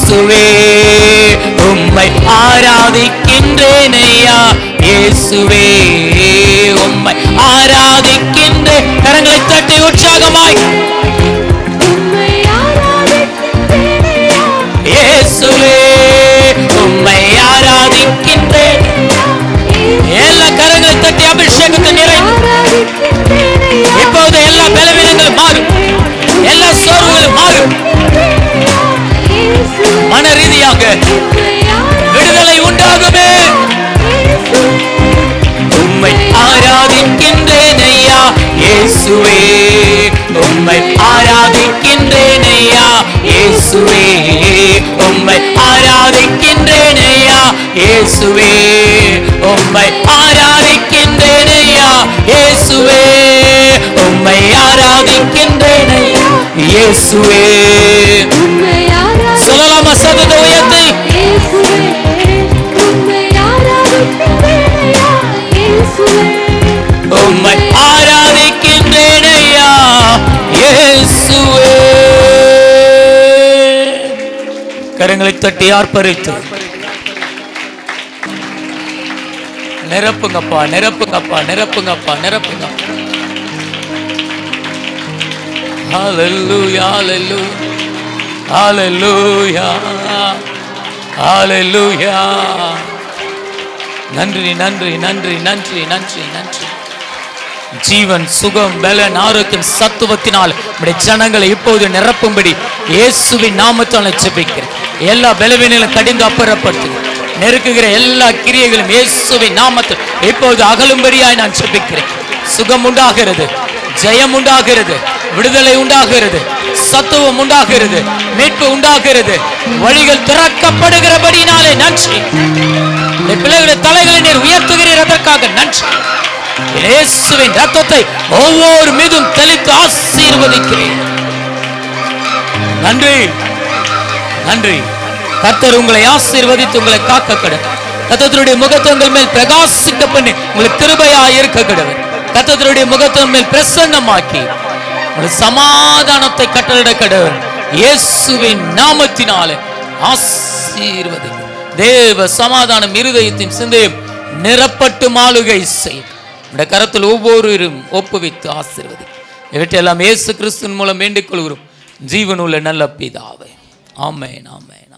இயேசுவே உம்மை ஆராதிக்கின்றேன் ஐயா இயேசுவே உம்மை ஆராதிக்கின்றேன் கரங்களை தட்டி உற்சாகமாய் உம்மை ஆராதிக்கின்றேனையா இயேசுவே உம்மை ஆராதிக்கின்றேன் எல்லா கரங்களை தட்டி அபிஷேகத்தை நிறை ஆராதிக்கின்றேனையா இப்போது எல்லா பலவீனங்களும் மாறும் எல்லா சோர்வுகளும் மாறும் இயேசுவே மன ரீதியாக உம்மை விடுதலை உண்டாகுமே உம்மை ஆராதிக்கின்றேன் ஐயா இயேசுவே உம்மை ஆராதிக்கின்றேன் ஐயா இயேசுவே உம்மை ஆராதிக்கின்றேன் ஐயா இயேசுவே உம்மை ஆராதிக்கின்றேன் ஐயா இயேசுவே உம்மை ஆராதிக்கின்றேன் ஐயா இயேசுவே உம்மை ஆராதிக்கின்றேனையா சொல்லலாமா சதத உயர்த்தி இயேசுவே உம்மை ஆராதிக்கின்றேனையா இயேசுவே உம்மை ஆராதிக்கின்றேன் ஐயா இயேசுவே கரங்களை தட்டி ஆர்ப்பரித்து நிரப்புங்கப்பா நிரப்புங்கப்பா நிரப்புங்கப்பா நிரப்புங்க ஹalleluya ஹalleluya ஹalleluya நன்றி நன்றி நன்றி நன்றி நன்றி நன்றி ஜீவன் சுகம் பலன் ஆரோக்கியம் சத்துவத்தினால் நம்முடைய ஜனங்களை இப்போது நிரப்பும்படி இயேசுவின் நாமத்தால் ஜெபிக்கிறேன் எல்லா பலவீனங்களும் கடிந்து அப்புறப்படுத்து நெருக்குகிற எல்லா கிரியைகளும் இயேசுவின் நாமத்தில் இப்போது அகலும்படியாய் நான் ஜெபிக்கிறேன் சுகம் உண்டாகிறது ஜெயம் உண்டாகிறது விடுதலை உண்டாகிறது சத்துவம் உண்டாகிறது மீட்பு உண்டாகிறது வழிகள் திறக்கப்படுகிறபடினாலே நன்றி இந்த பிள்ளைகளுடைய தலைகளை நீர் உயர்த்துகிறீர் அதற்காக நன்றி இயேசுவின் ரத்தத்தை ஒவ்வொரு மீதும் தெளித்து ஆசீர்வதிக்கிறேன் நன்றி நன்றி கர்த்தர் உங்களை ஆசீர்வதித்து உங்களை காக்க கடவுள் கத்தத்தினுடைய முகத்தை உங்கள் மேல் பிரகாசிக்க பண்ணி உங்களுக்கு கிருபையா இருக்க கடவுள் கத்தத்தினுடைய முகத்தை உங்கள் மேல் பிரசன்னமாக்கி உங்களுக்கு சமாதானத்தை கட்டளிட கடவுள் இயேசுவின் நாமத்தினாலே ஆசீர்வதி தேவ சமாதானம் இருதயத்தின் சிந்தையும் நிரப்பட்டு மாளுகை செய்யும் இந்த கரத்தில் ஒவ்வொருவரும் ஒப்புவித்து ஆசீர்வதி இவற்றையெல்லாம் இயேசு கிறிஸ்துவின் மூலம் வேண்டிக் கொள்கிறோம் ஜீவனுள்ள நல்ல பிதாவே ஆமென் ஆமென்